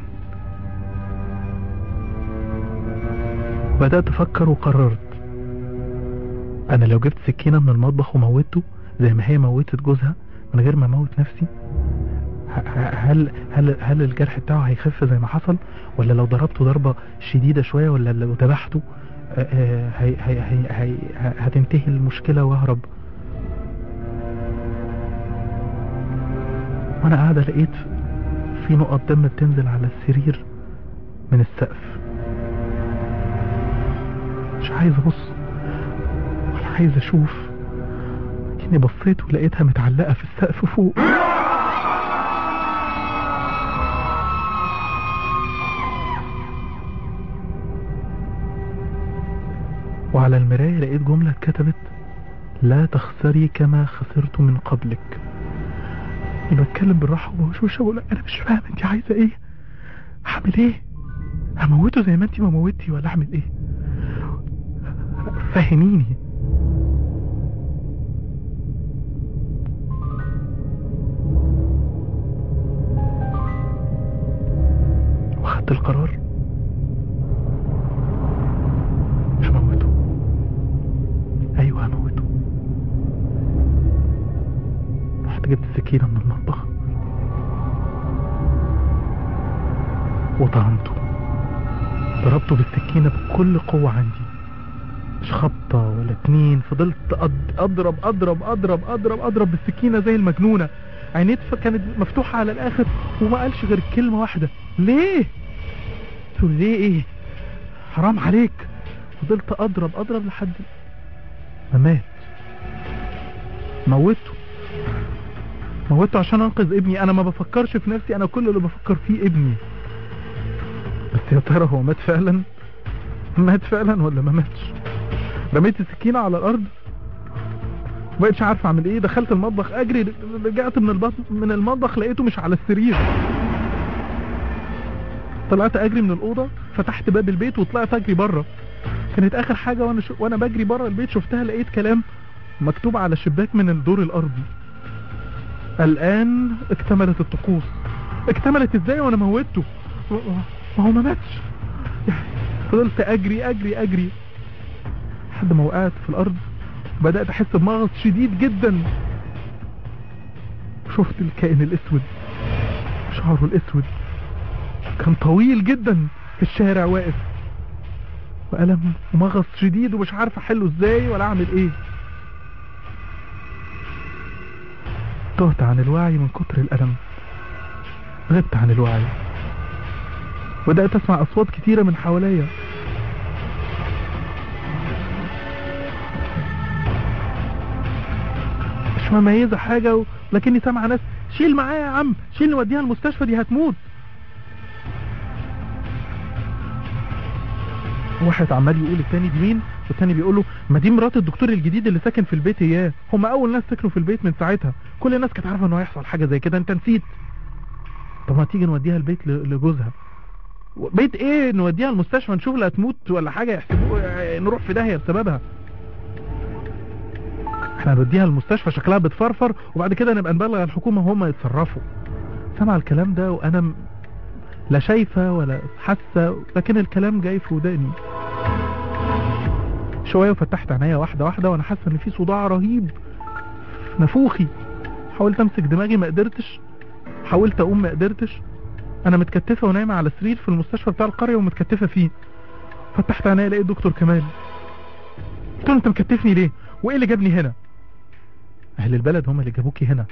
بدأت افكر وقررت انا لو جبت سكينة من المطبخ وموتته زي ما هي موتت جوزها من غير ما اموت نفسي ه- ه- هل هل هل الجرح بتاعه هيخف زي ما حصل ولا لو ضربته ضربة شديدة شوية ولا لو ذبحته آه، آه، هي هي هي هي ه- هتنتهي المشكلة واهرب وانا قاعدة لقيت في نقط دم بتنزل على السرير من السقف مش عايز ابص ولا عايز اشوف لكني بصيت ولقيتها متعلقة في السقف فوق وعلى المراية لقيت جملة اتكتبت لا تخسري كما خسرت من قبلك أنا بتكلم بالراحة وبوشوشة بقول انا مش فاهم انت عايزة ايه هعمل ايه هموته زي ما انت ما موتي ولا اعمل ايه فهميني واخدت القرار هموته ايوه هموته رحت جبت السكينة من المطبخ وطعنته ضربته بالسكينة بكل قوة عندي مش خبطة ولا اتنين فضلت أض- اضرب اضرب اضرب اضرب اضرب بالسكينة زي المجنونة عينيه ف- كانت مفتوحة على الاخر وما قالش غير كلمة واحدة ليه قلت له ليه ايه حرام عليك فضلت اضرب اضرب لحد ما مات موته موته عشان انقذ ابني انا ما بفكرش في نفسي انا كل اللي بفكر فيه ابني بس يا ترى هو مات فعلا مات فعلا ولا ما ماتش رميت السكينة على الارض مبقتش عارف اعمل ايه دخلت المطبخ اجري رجعت من البطن من المطبخ لقيته مش على السرير طلعت اجري من الاوضه فتحت باب البيت وطلعت اجري بره كانت اخر حاجه وانا ش... وانا بجري بره البيت شفتها لقيت كلام مكتوب على شباك من الدور الارضي الان اكتملت الطقوس اكتملت ازاي وانا موتته ما هو ما ماتش يعني فضلت اجري اجري اجري لحد ما وقعت في الارض بدأت احس بمغص شديد جدا شفت الكائن الاسود شعره الاسود كان طويل جدا في الشارع واقف وألم ومغص شديد ومش عارف احله ازاي ولا اعمل ايه تهت عن الوعي من كتر الألم غبت عن الوعي بدأت اسمع اصوات كتيرة من حواليا مش مميزة حاجة و... لكني سامع ناس شيل معايا يا عم شيل نوديها المستشفى دي هتموت واحد عمال يقول التاني دي مين والتاني بيقول له ما دي مرات الدكتور الجديد اللي ساكن في البيت اياه هم اول ناس سكنوا في البيت من ساعتها كل الناس كانت عارفه انه هيحصل حاجه زي كده انت نسيت طب ما تيجي نوديها البيت ل- لجوزها بيت ايه نوديها المستشفى نشوف لا تموت ولا حاجه يحسبوه نروح في داهيه بسببها احنا نوديها المستشفى شكلها بتفرفر وبعد كده نبقى نبلغ الحكومه وهم يتصرفوا سمع الكلام ده وانا م- لا شايفه ولا حاسه لكن الكلام جاي في وداني شويه وفتحت عينيا واحده واحده وانا حاسه ان في صداع رهيب في نافوخي حاولت امسك دماغي ما قدرتش حاولت اقوم ما قدرتش انا متكتفه ونايمه على سرير في المستشفى بتاع القريه ومتكتفه فيه فتحت عينيا لقيت دكتور كمال قلت له انت مكتفني ليه وايه اللي جابني هنا اهل البلد هم اللي جابوكي هنا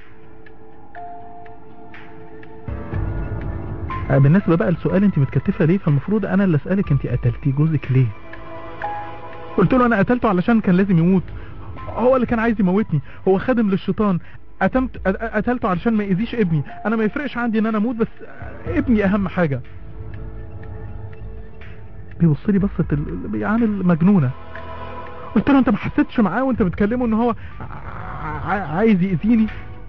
آه، بالنسبه بقى لسؤال انت متكتفه ليه فالمفروض انا اللي اسالك انت قتلتي جوزك ليه قلت له انا قتلته علشان كان لازم يموت هو اللي كان عايز يموتني هو خادم للشيطان قتمت قت- قتلته علشان ما يأذيش ابني انا ما يفرقش عندي ان انا اموت بس ابني اهم حاجه بيبص لي بصه ال- بيعامل مجنونه قلت له انت ما حسيتش معاه وانت بتكلمه ان هو ع- ع- عايز يأذيني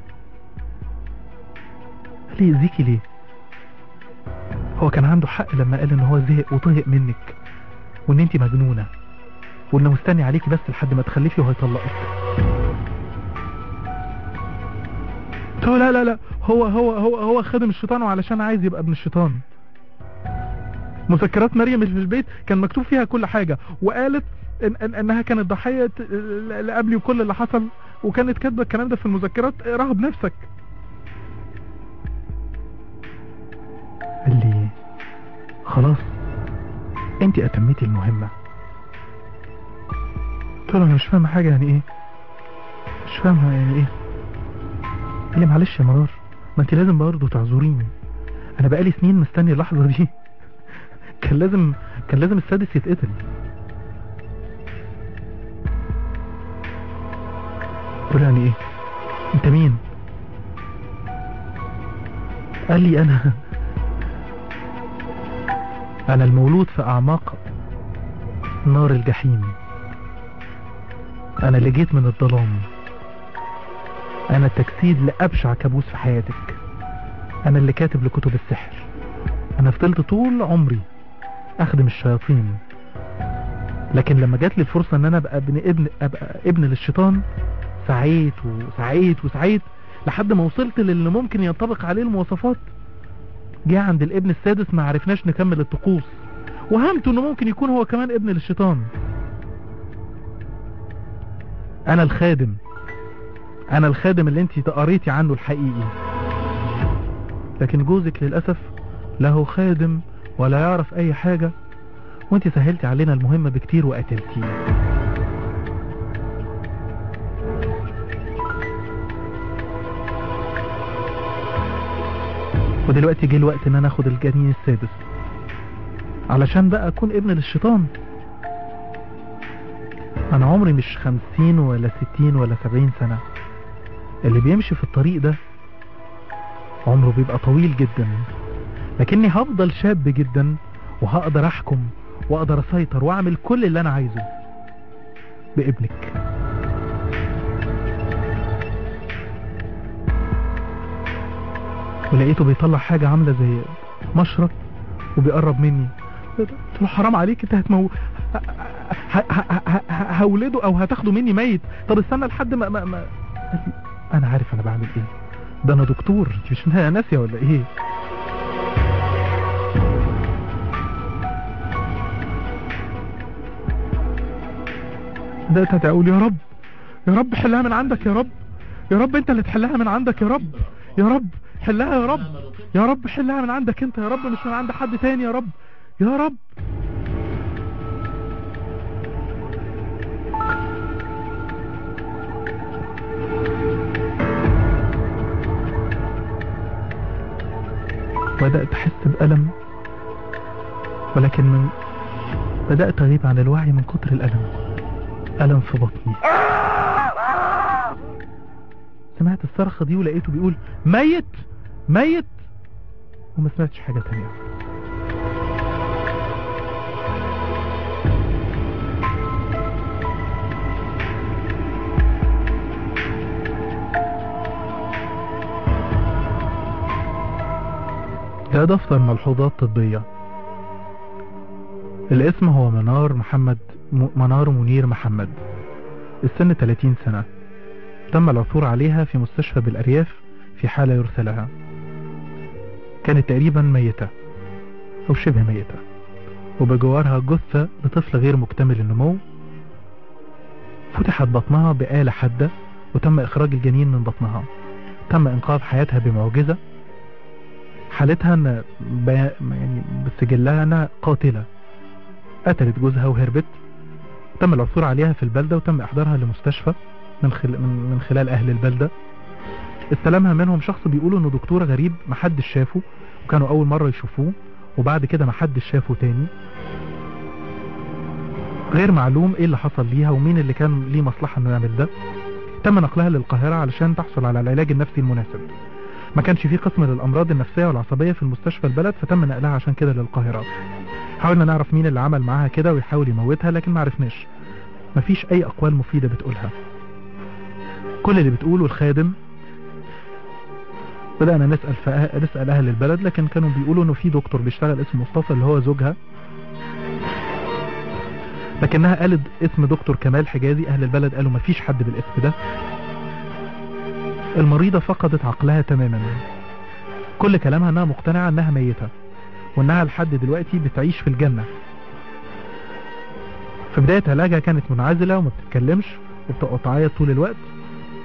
قال لي يأذيكي ليه هو كان عنده حق لما قال ان هو زهق وطهق منك وان انت مجنونه وانه مستني عليكي بس لحد ما تخلفي وهيطلقك قلت له لا لا لا هو هو هو هو خادم الشيطان وعلشان عايز يبقى ابن الشيطان مذكرات مريم اللي في البيت كان مكتوب فيها كل حاجة وقالت إن إن انها كانت ضحية اللي قبلي وكل اللي حصل وكانت كاتبه الكلام ده في المذكرات اقراها بنفسك قال لي خلاص انت اتميتي المهمه قلت له انا مش فاهمه حاجه يعني ايه مش فاهمه يعني ايه قال لي معلش يا مرار ما انت لازم برضه تعذريني انا بقالي سنين مستني اللحظه دي كان لازم كان لازم السادس يتقتل قلت له يعني ايه انت مين قال لي انا انا المولود في اعماق نار الجحيم انا اللي جيت من الظلام انا التجسيد لابشع كابوس في حياتك انا اللي كاتب لكتب السحر انا فضلت طول عمري اخدم الشياطين لكن لما جات لي الفرصه ان انا ابقى ابن ابن ابقى ابن للشيطان سعيت وسعيت وسعيت لحد ما وصلت للي ممكن ينطبق عليه المواصفات جه عند الابن السادس ما عرفناش نكمل الطقوس وهمت انه ممكن يكون هو كمان ابن للشيطان انا الخادم انا الخادم اللي انت قريتي عنه الحقيقي لكن جوزك للأسف له خادم ولا يعرف اي حاجة وانت سهلتي علينا المهمة بكتير وقتلتيه ودلوقتي جه الوقت ان انا اخد الجنين السادس علشان بقى اكون ابن للشيطان انا عمري مش خمسين ولا ستين ولا سبعين سنة اللي بيمشي في الطريق ده عمره بيبقى طويل جدا لكني هفضل شاب جدا وهقدر احكم واقدر اسيطر واعمل كل اللي انا عايزه بابنك ولقيته بيطلع حاجة عاملة زي مشرط وبيقرب مني قلت له حرام عليك انت هتمو ه- ه- ه- ه- ه- هولده او هتاخده مني ميت طب استنى لحد ما, ما, ما قال لي، انا عارف انا بعمل ايه ده انا دكتور انت مش ناسيه ولا ايه بدأت ادعو يا رب يا رب حلها من عندك يا رب يا رب انت اللي تحلها من عندك يا رب يا رب حلها يا رب يا رب حلها من عندك انت يا رب مش من عند حد تاني يا رب يا رب بدأت أحس بألم ولكن من بدأت أغيب عن الوعي من كتر الألم ألم في بطني سمعت الصرخة دي ولقيته بيقول ميت ميت وما سمعتش حاجة تانية ده دفتر ملحوظات طبية الاسم هو منار محمد م... منار منير محمد السن 30 سنة تم العثور عليها في مستشفى بالأرياف في حالة يرثى لها كانت تقريبا ميتة أو شبه ميتة وبجوارها جثة لطفل غير مكتمل النمو فتحت بطنها بآلة حادة وتم إخراج الجنين من بطنها تم إنقاذ حياتها بمعجزة حالتها ان بي- يعني بسجلها انها قاتلة قتلت جوزها وهربت تم العثور عليها في البلدة وتم احضارها لمستشفى من, خل... من... من خلال اهل البلدة استلمها منهم شخص بيقولوا انه دكتور غريب محدش شافه وكانوا اول مرة يشوفوه وبعد كده محدش شافه تاني غير معلوم ايه اللي حصل ليها ومين اللي كان ليه مصلحة انه يعمل ده تم نقلها للقاهرة علشان تحصل على العلاج النفسي المناسب ما كانش فيه قسم للامراض النفسيه والعصبيه في المستشفى البلد فتم نقلها عشان كده للقاهره حاولنا نعرف مين اللي عمل معاها كده ويحاول يموتها لكن ما عرفناش مفيش اي اقوال مفيده بتقولها كل اللي بتقوله الخادم بدأنا نسأل فأه... نسأل أهل البلد لكن كانوا بيقولوا إنه في دكتور بيشتغل اسمه مصطفى اللي هو زوجها لكنها قالت اسم دكتور كمال حجازي أهل البلد قالوا مفيش حد بالاسم ده المريضة فقدت عقلها تماما كل كلامها انها مقتنعة انها ميتة وانها لحد دلوقتي بتعيش في الجنة في بداية علاجها كانت منعزلة وما بتتكلمش وبتقعد تعيط طول الوقت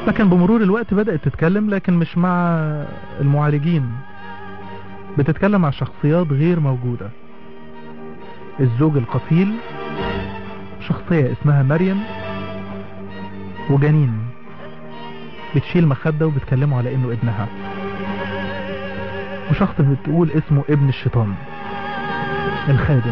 لكن بمرور الوقت بدأت تتكلم لكن مش مع المعالجين بتتكلم مع شخصيات غير موجودة الزوج القتيل شخصية اسمها مريم وجنين بتشيل مخدة وبتكلمه على انه ابنها وشخص بتقول اسمه ابن الشيطان الخادم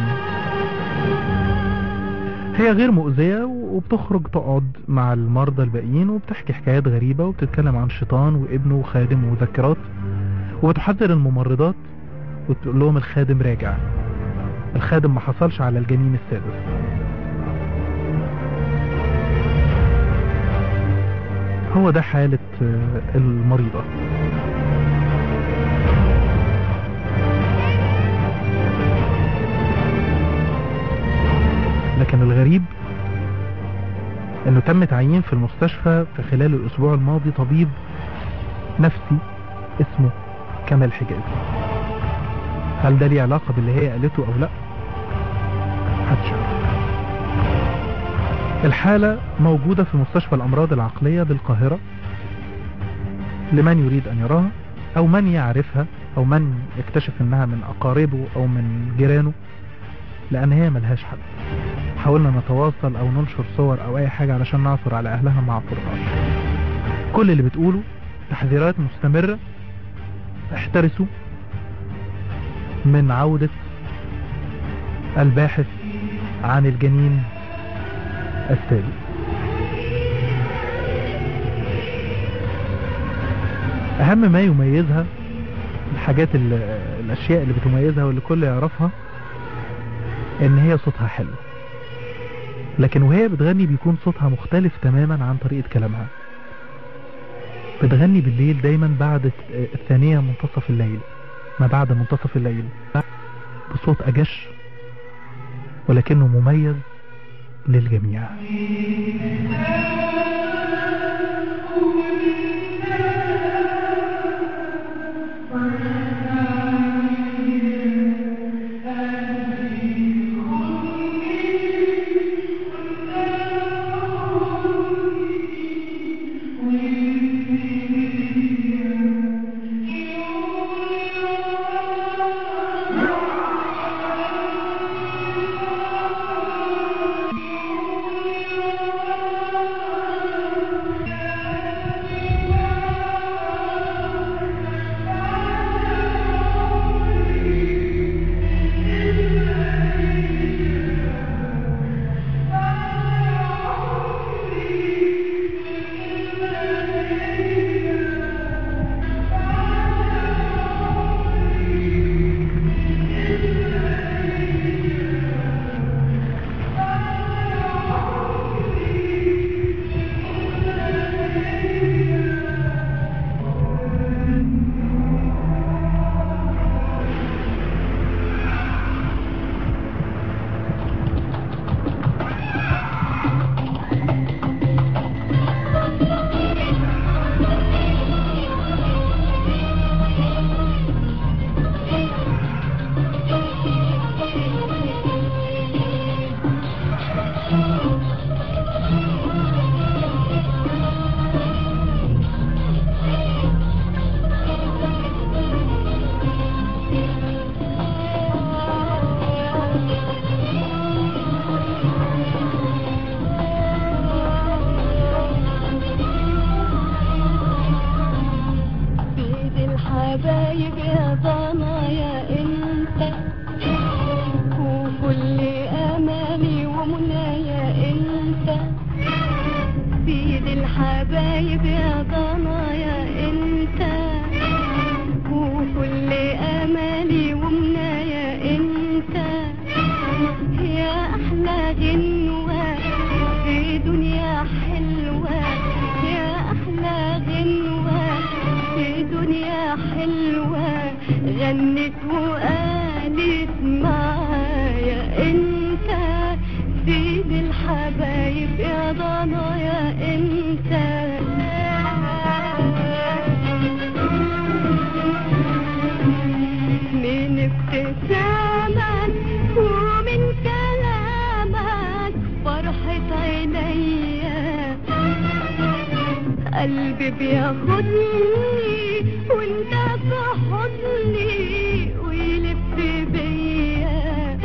هي غير مؤذية وبتخرج تقعد مع المرضى الباقيين وبتحكي حكايات غريبة وبتتكلم عن الشيطان وابنه وخادم ومذكرات وبتحذر الممرضات وتقول لهم الخادم راجع الخادم ما حصلش على الجنين السادس هو ده حالة آه، المريضة لكن الغريب انه تم تعيين في المستشفى في خلال الاسبوع الماضي طبيب نفسي اسمه كمال حجازي هل ده ليه علاقة باللي هي قالته او لا هتشوف الحالة موجودة في مستشفى الامراض العقلية بالقاهرة لمن يريد ان يراها او من يعرفها او من يكتشف انها من اقاربه او من جيرانه لان هي ملهاش حد حاولنا نتواصل او ننشر صور او اي حاجة علشان نعثر على اهلها مع فرقات كل اللي بتقوله تحذيرات مستمرة احترسوا من عودة الباحث عن الجنين السادس اهم ما يميزها الحاجات ال- الاشياء اللي بتميزها واللي كل يعرفها ان هي صوتها حلو لكن وهي بتغني بيكون صوتها مختلف تماما عن طريقة كلامها بتغني بالليل دايما بعد الثانية منتصف الليل ما بعد منتصف الليل بصوت أجش ولكنه مميز للجميع سيد الحبايب يا ضنايا انت وكل امالي ومنايا انت سيد الحبايب يا ضنايا انت وكل امالي ومنايا انت يا احلى غنوة في دنيا حلوة يا احلى غنوة في دنيا حلوة غنت وقالت معايا انت سيد الحبايب يا ضنايا انت من ابتسامك ومن كلامك فرحة عينيا قلبي بياخدني وانت في حضني ويلف بيا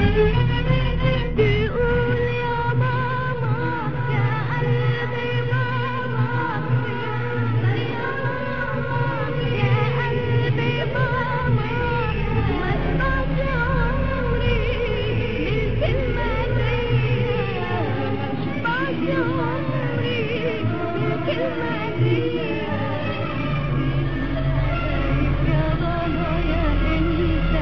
تقول يا ماما يا قلبي ماما يا ماما يا قلبي ماما ما تبعش عمري بالكلمة دي ما تبعش عمري بالكلمة دي يا بابا يا انت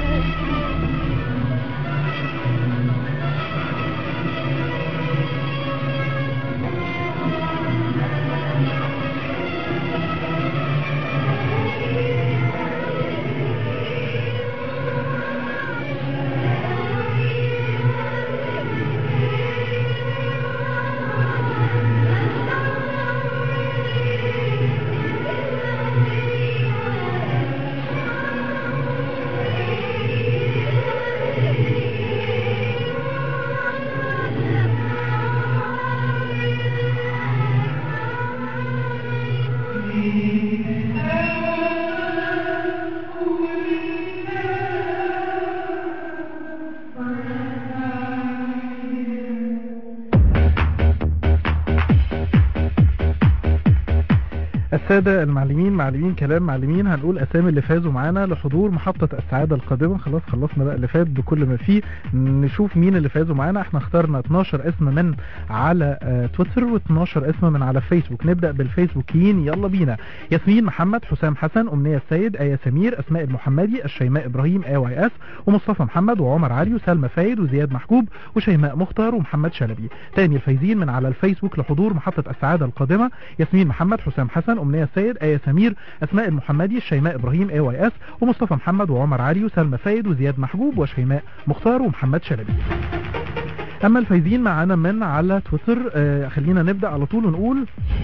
السادة المعلمين معلمين كلام معلمين هنقول أسامي اللي فازوا معانا لحضور محطة السعادة القادمة خلاص خلصنا بقى اللي فات بكل ما فيه نشوف مين اللي فازوا معانا احنا اخترنا 12 اسم من على آه، تويتر و12 اسم من على فيسبوك نبدأ بالفيسبوكيين يلا بينا ياسمين محمد حسام حسن أمنية السيد آية سمير أسماء المحمدي الشيماء إبراهيم اي واي اس ومصطفى محمد وعمر علي وسلمى فايد وزياد محجوب وشيماء مختار ومحمد شلبي تاني الفايزين من على الفيسبوك لحضور محطة السعادة القادمة ياسمين محمد حسام حسن أمنية السيد آية سمير أسماء المحمدي الشيماء إبراهيم اي واي اس ومصطفى محمد وعمر علي وسلمى فايد وزياد محجوب وشيماء مختار ومحمد شلبي أما الفايزين معانا من على تويتر آه خلينا نبدأ على طول ونقول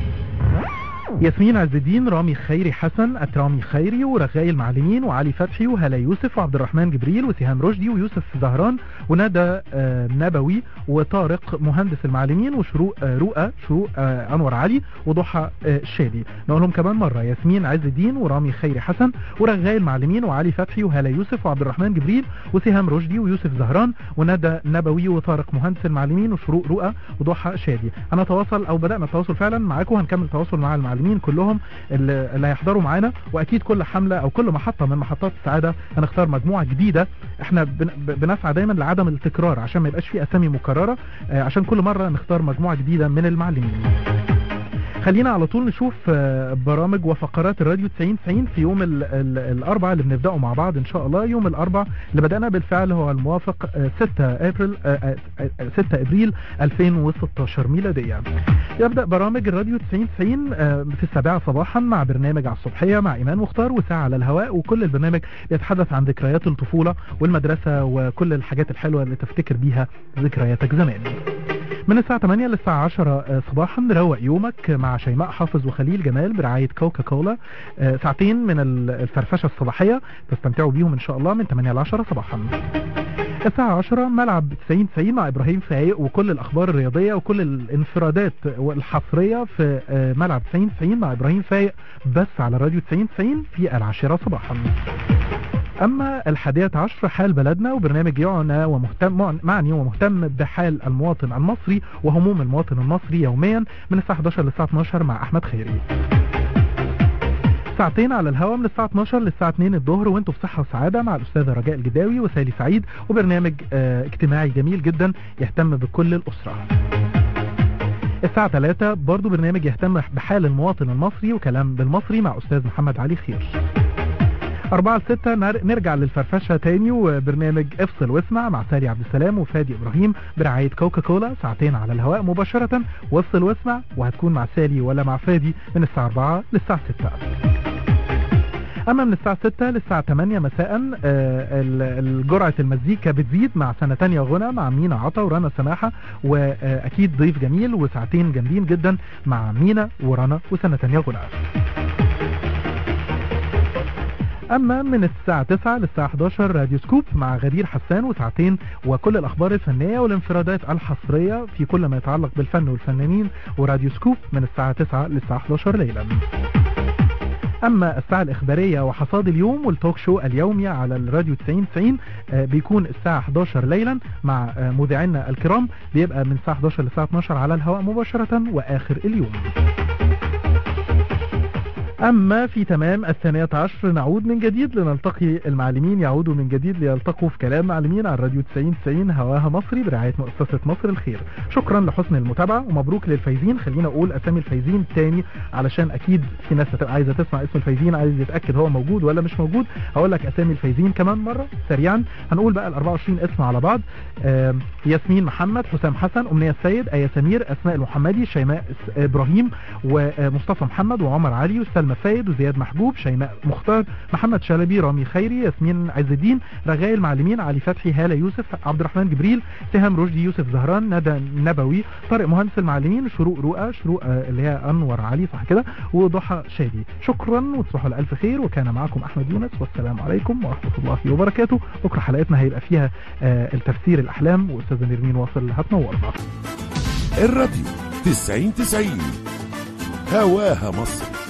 ياسمين عز الدين رامي خيري حسن أترامي خيري ورغاي المعلمين وعلي فتحي وهلا يوسف وعبد الرحمن جبريل وسهام رشدي ويوسف زهران وندى آه، نبوي وطارق مهندس المعلمين وشروق آه، رؤى شروق آه، أنور علي وضحى آه، الشادي نقولهم كمان مرة ياسمين عز الدين ورامي خيري حسن ورغاي المعلمين وعلي فتحي وهلا يوسف وعبد الرحمن جبريل وسهام رشدي ويوسف زهران وندى نبوي وطارق مهندس المعلمين وشروق رؤى وضحى شادي انا تواصل او بدأنا التواصل فعلا معاكم هنكمل تواصل مع المعلمين كلهم اللي اللي هيحضروا معانا واكيد كل حملة او كل محطة من محطات السعادة هنختار مجموعة جديدة احنا بن- ب- بنسعى دايما لعدم التكرار عشان ما يبقاش في اسامي مكررة آه، عشان كل مرة نختار مجموعة جديدة من المعلمين خلينا على طول نشوف آه، برامج وفقرات الراديو 90 90 في يوم ال- ال- الاربعاء اللي بنبداه مع بعض ان شاء الله يوم الاربعاء اللي بدانا بالفعل هو الموافق آه، 6 ابريل آه، آه، آه، 6 ابريل 2016 ميلاديا يبدا برامج الراديو 90 90 آه، في السابعه صباحا مع برنامج على الصبحيه مع ايمان مختار وساعه على الهواء وكل البرنامج بيتحدث عن ذكريات الطفوله والمدرسه وكل الحاجات الحلوه اللي تفتكر بيها ذكرياتك زمان من الساعة 8 للساعة 10 صباحا روق يومك مع شيماء حافظ وخليل جمال برعاية كوكا كولا آه، ساعتين من ال- الفرفشة الصباحية تستمتعوا بيهم إن شاء الله من 8 ل 10 صباحا الساعة 10 ملعب 90 90 مع إبراهيم فايق وكل الأخبار الرياضية وكل الانفرادات والحصرية في آه، ملعب 90 90 مع إبراهيم فايق بس على راديو 90 90 في العاشرة صباحا أما الحادية عشر حال بلدنا وبرنامج يعنى ومهتم معني ومهتم بحال المواطن المصري وهموم المواطن المصري يوميا من الساعة 11 للساعة 12 مع أحمد خيري ساعتين على الهواء من الساعة 12 للساعة 2 الظهر وانتوا في صحة وسعادة مع الأستاذة رجاء الجداوي وسالي سعيد وبرنامج آه، اجتماعي جميل جدا يهتم بكل الأسرة الساعة 3 برضو برنامج يهتم بحال المواطن المصري وكلام بالمصري مع أستاذ محمد علي خير أربعة لستة نر- نرجع للفرفشة تاني وبرنامج افصل واسمع مع ساري عبد السلام وفادي إبراهيم برعاية كوكا كولا ساعتين على الهواء مباشرة وافصل واسمع وهتكون مع سالي ولا مع فادي من الساعة 4 للساعة 6 أما من الساعة 6 للساعة 8 مساء آه، ال- ال- جرعة المزيكا بتزيد مع سنة تانية غنى مع مينا عطا ورنا سماحة وأكيد ضيف جميل وساعتين جامدين جدا مع مينا ورنا وسنة تانية غنى اما من الساعة 9 للساعة 11 راديو سكوب مع غدير حسان وساعتين وكل الاخبار الفنية والانفرادات الحصرية في كل ما يتعلق بالفن والفنانين وراديو سكوب من الساعة 9 للساعة 11 ليلا اما الساعة الاخبارية وحصاد اليوم والتوك شو اليومي على الراديو 90 90 آه، بيكون الساعة 11 ليلا مع آه، مذيعينا الكرام بيبقى من الساعة 11 للساعة 12 على الهواء مباشرة واخر اليوم أما في تمام الثانية عشر نعود من جديد لنلتقي المعلمين يعودوا من جديد ليلتقوا في كلام معلمين على الراديو 90 90 هواها مصري برعاية مؤسسة مصر الخير شكرا لحسن المتابعة ومبروك للفايزين خلينا أقول أسامي الفايزين تاني علشان أكيد في ناس هتبقى عايزة تسمع اسم الفايزين عايز يتأكد هو موجود ولا مش موجود هقول لك أسامي الفايزين كمان مرة سريعا هنقول بقى ال 24 اسم على بعض آم، ياسمين محمد حسام حسن أمنية السيد آية سمير أسماء المحمدي شيماء س- إبراهيم ومصطفى محمد وعمر علي وسلمى سيد وزياد محبوب شيماء مختار محمد شلبي رامي خيري ياسمين عز الدين رغاية المعلمين علي فتحي هالة يوسف عبد الرحمن جبريل سهام رشدي يوسف زهران ندى نبوي طارق مهندس المعلمين شروق رؤى شروق آه، اللي هي انور علي صح كده وضحى شادي شكرا وتصبحوا على الف خير وكان معكم احمد يونس والسلام عليكم ورحمه الله وبركاته بكره حلقتنا هيبقى فيها آه، التفسير الاحلام واستاذه نرمين واصل هتنورنا الراديو 90 90 هواها مصر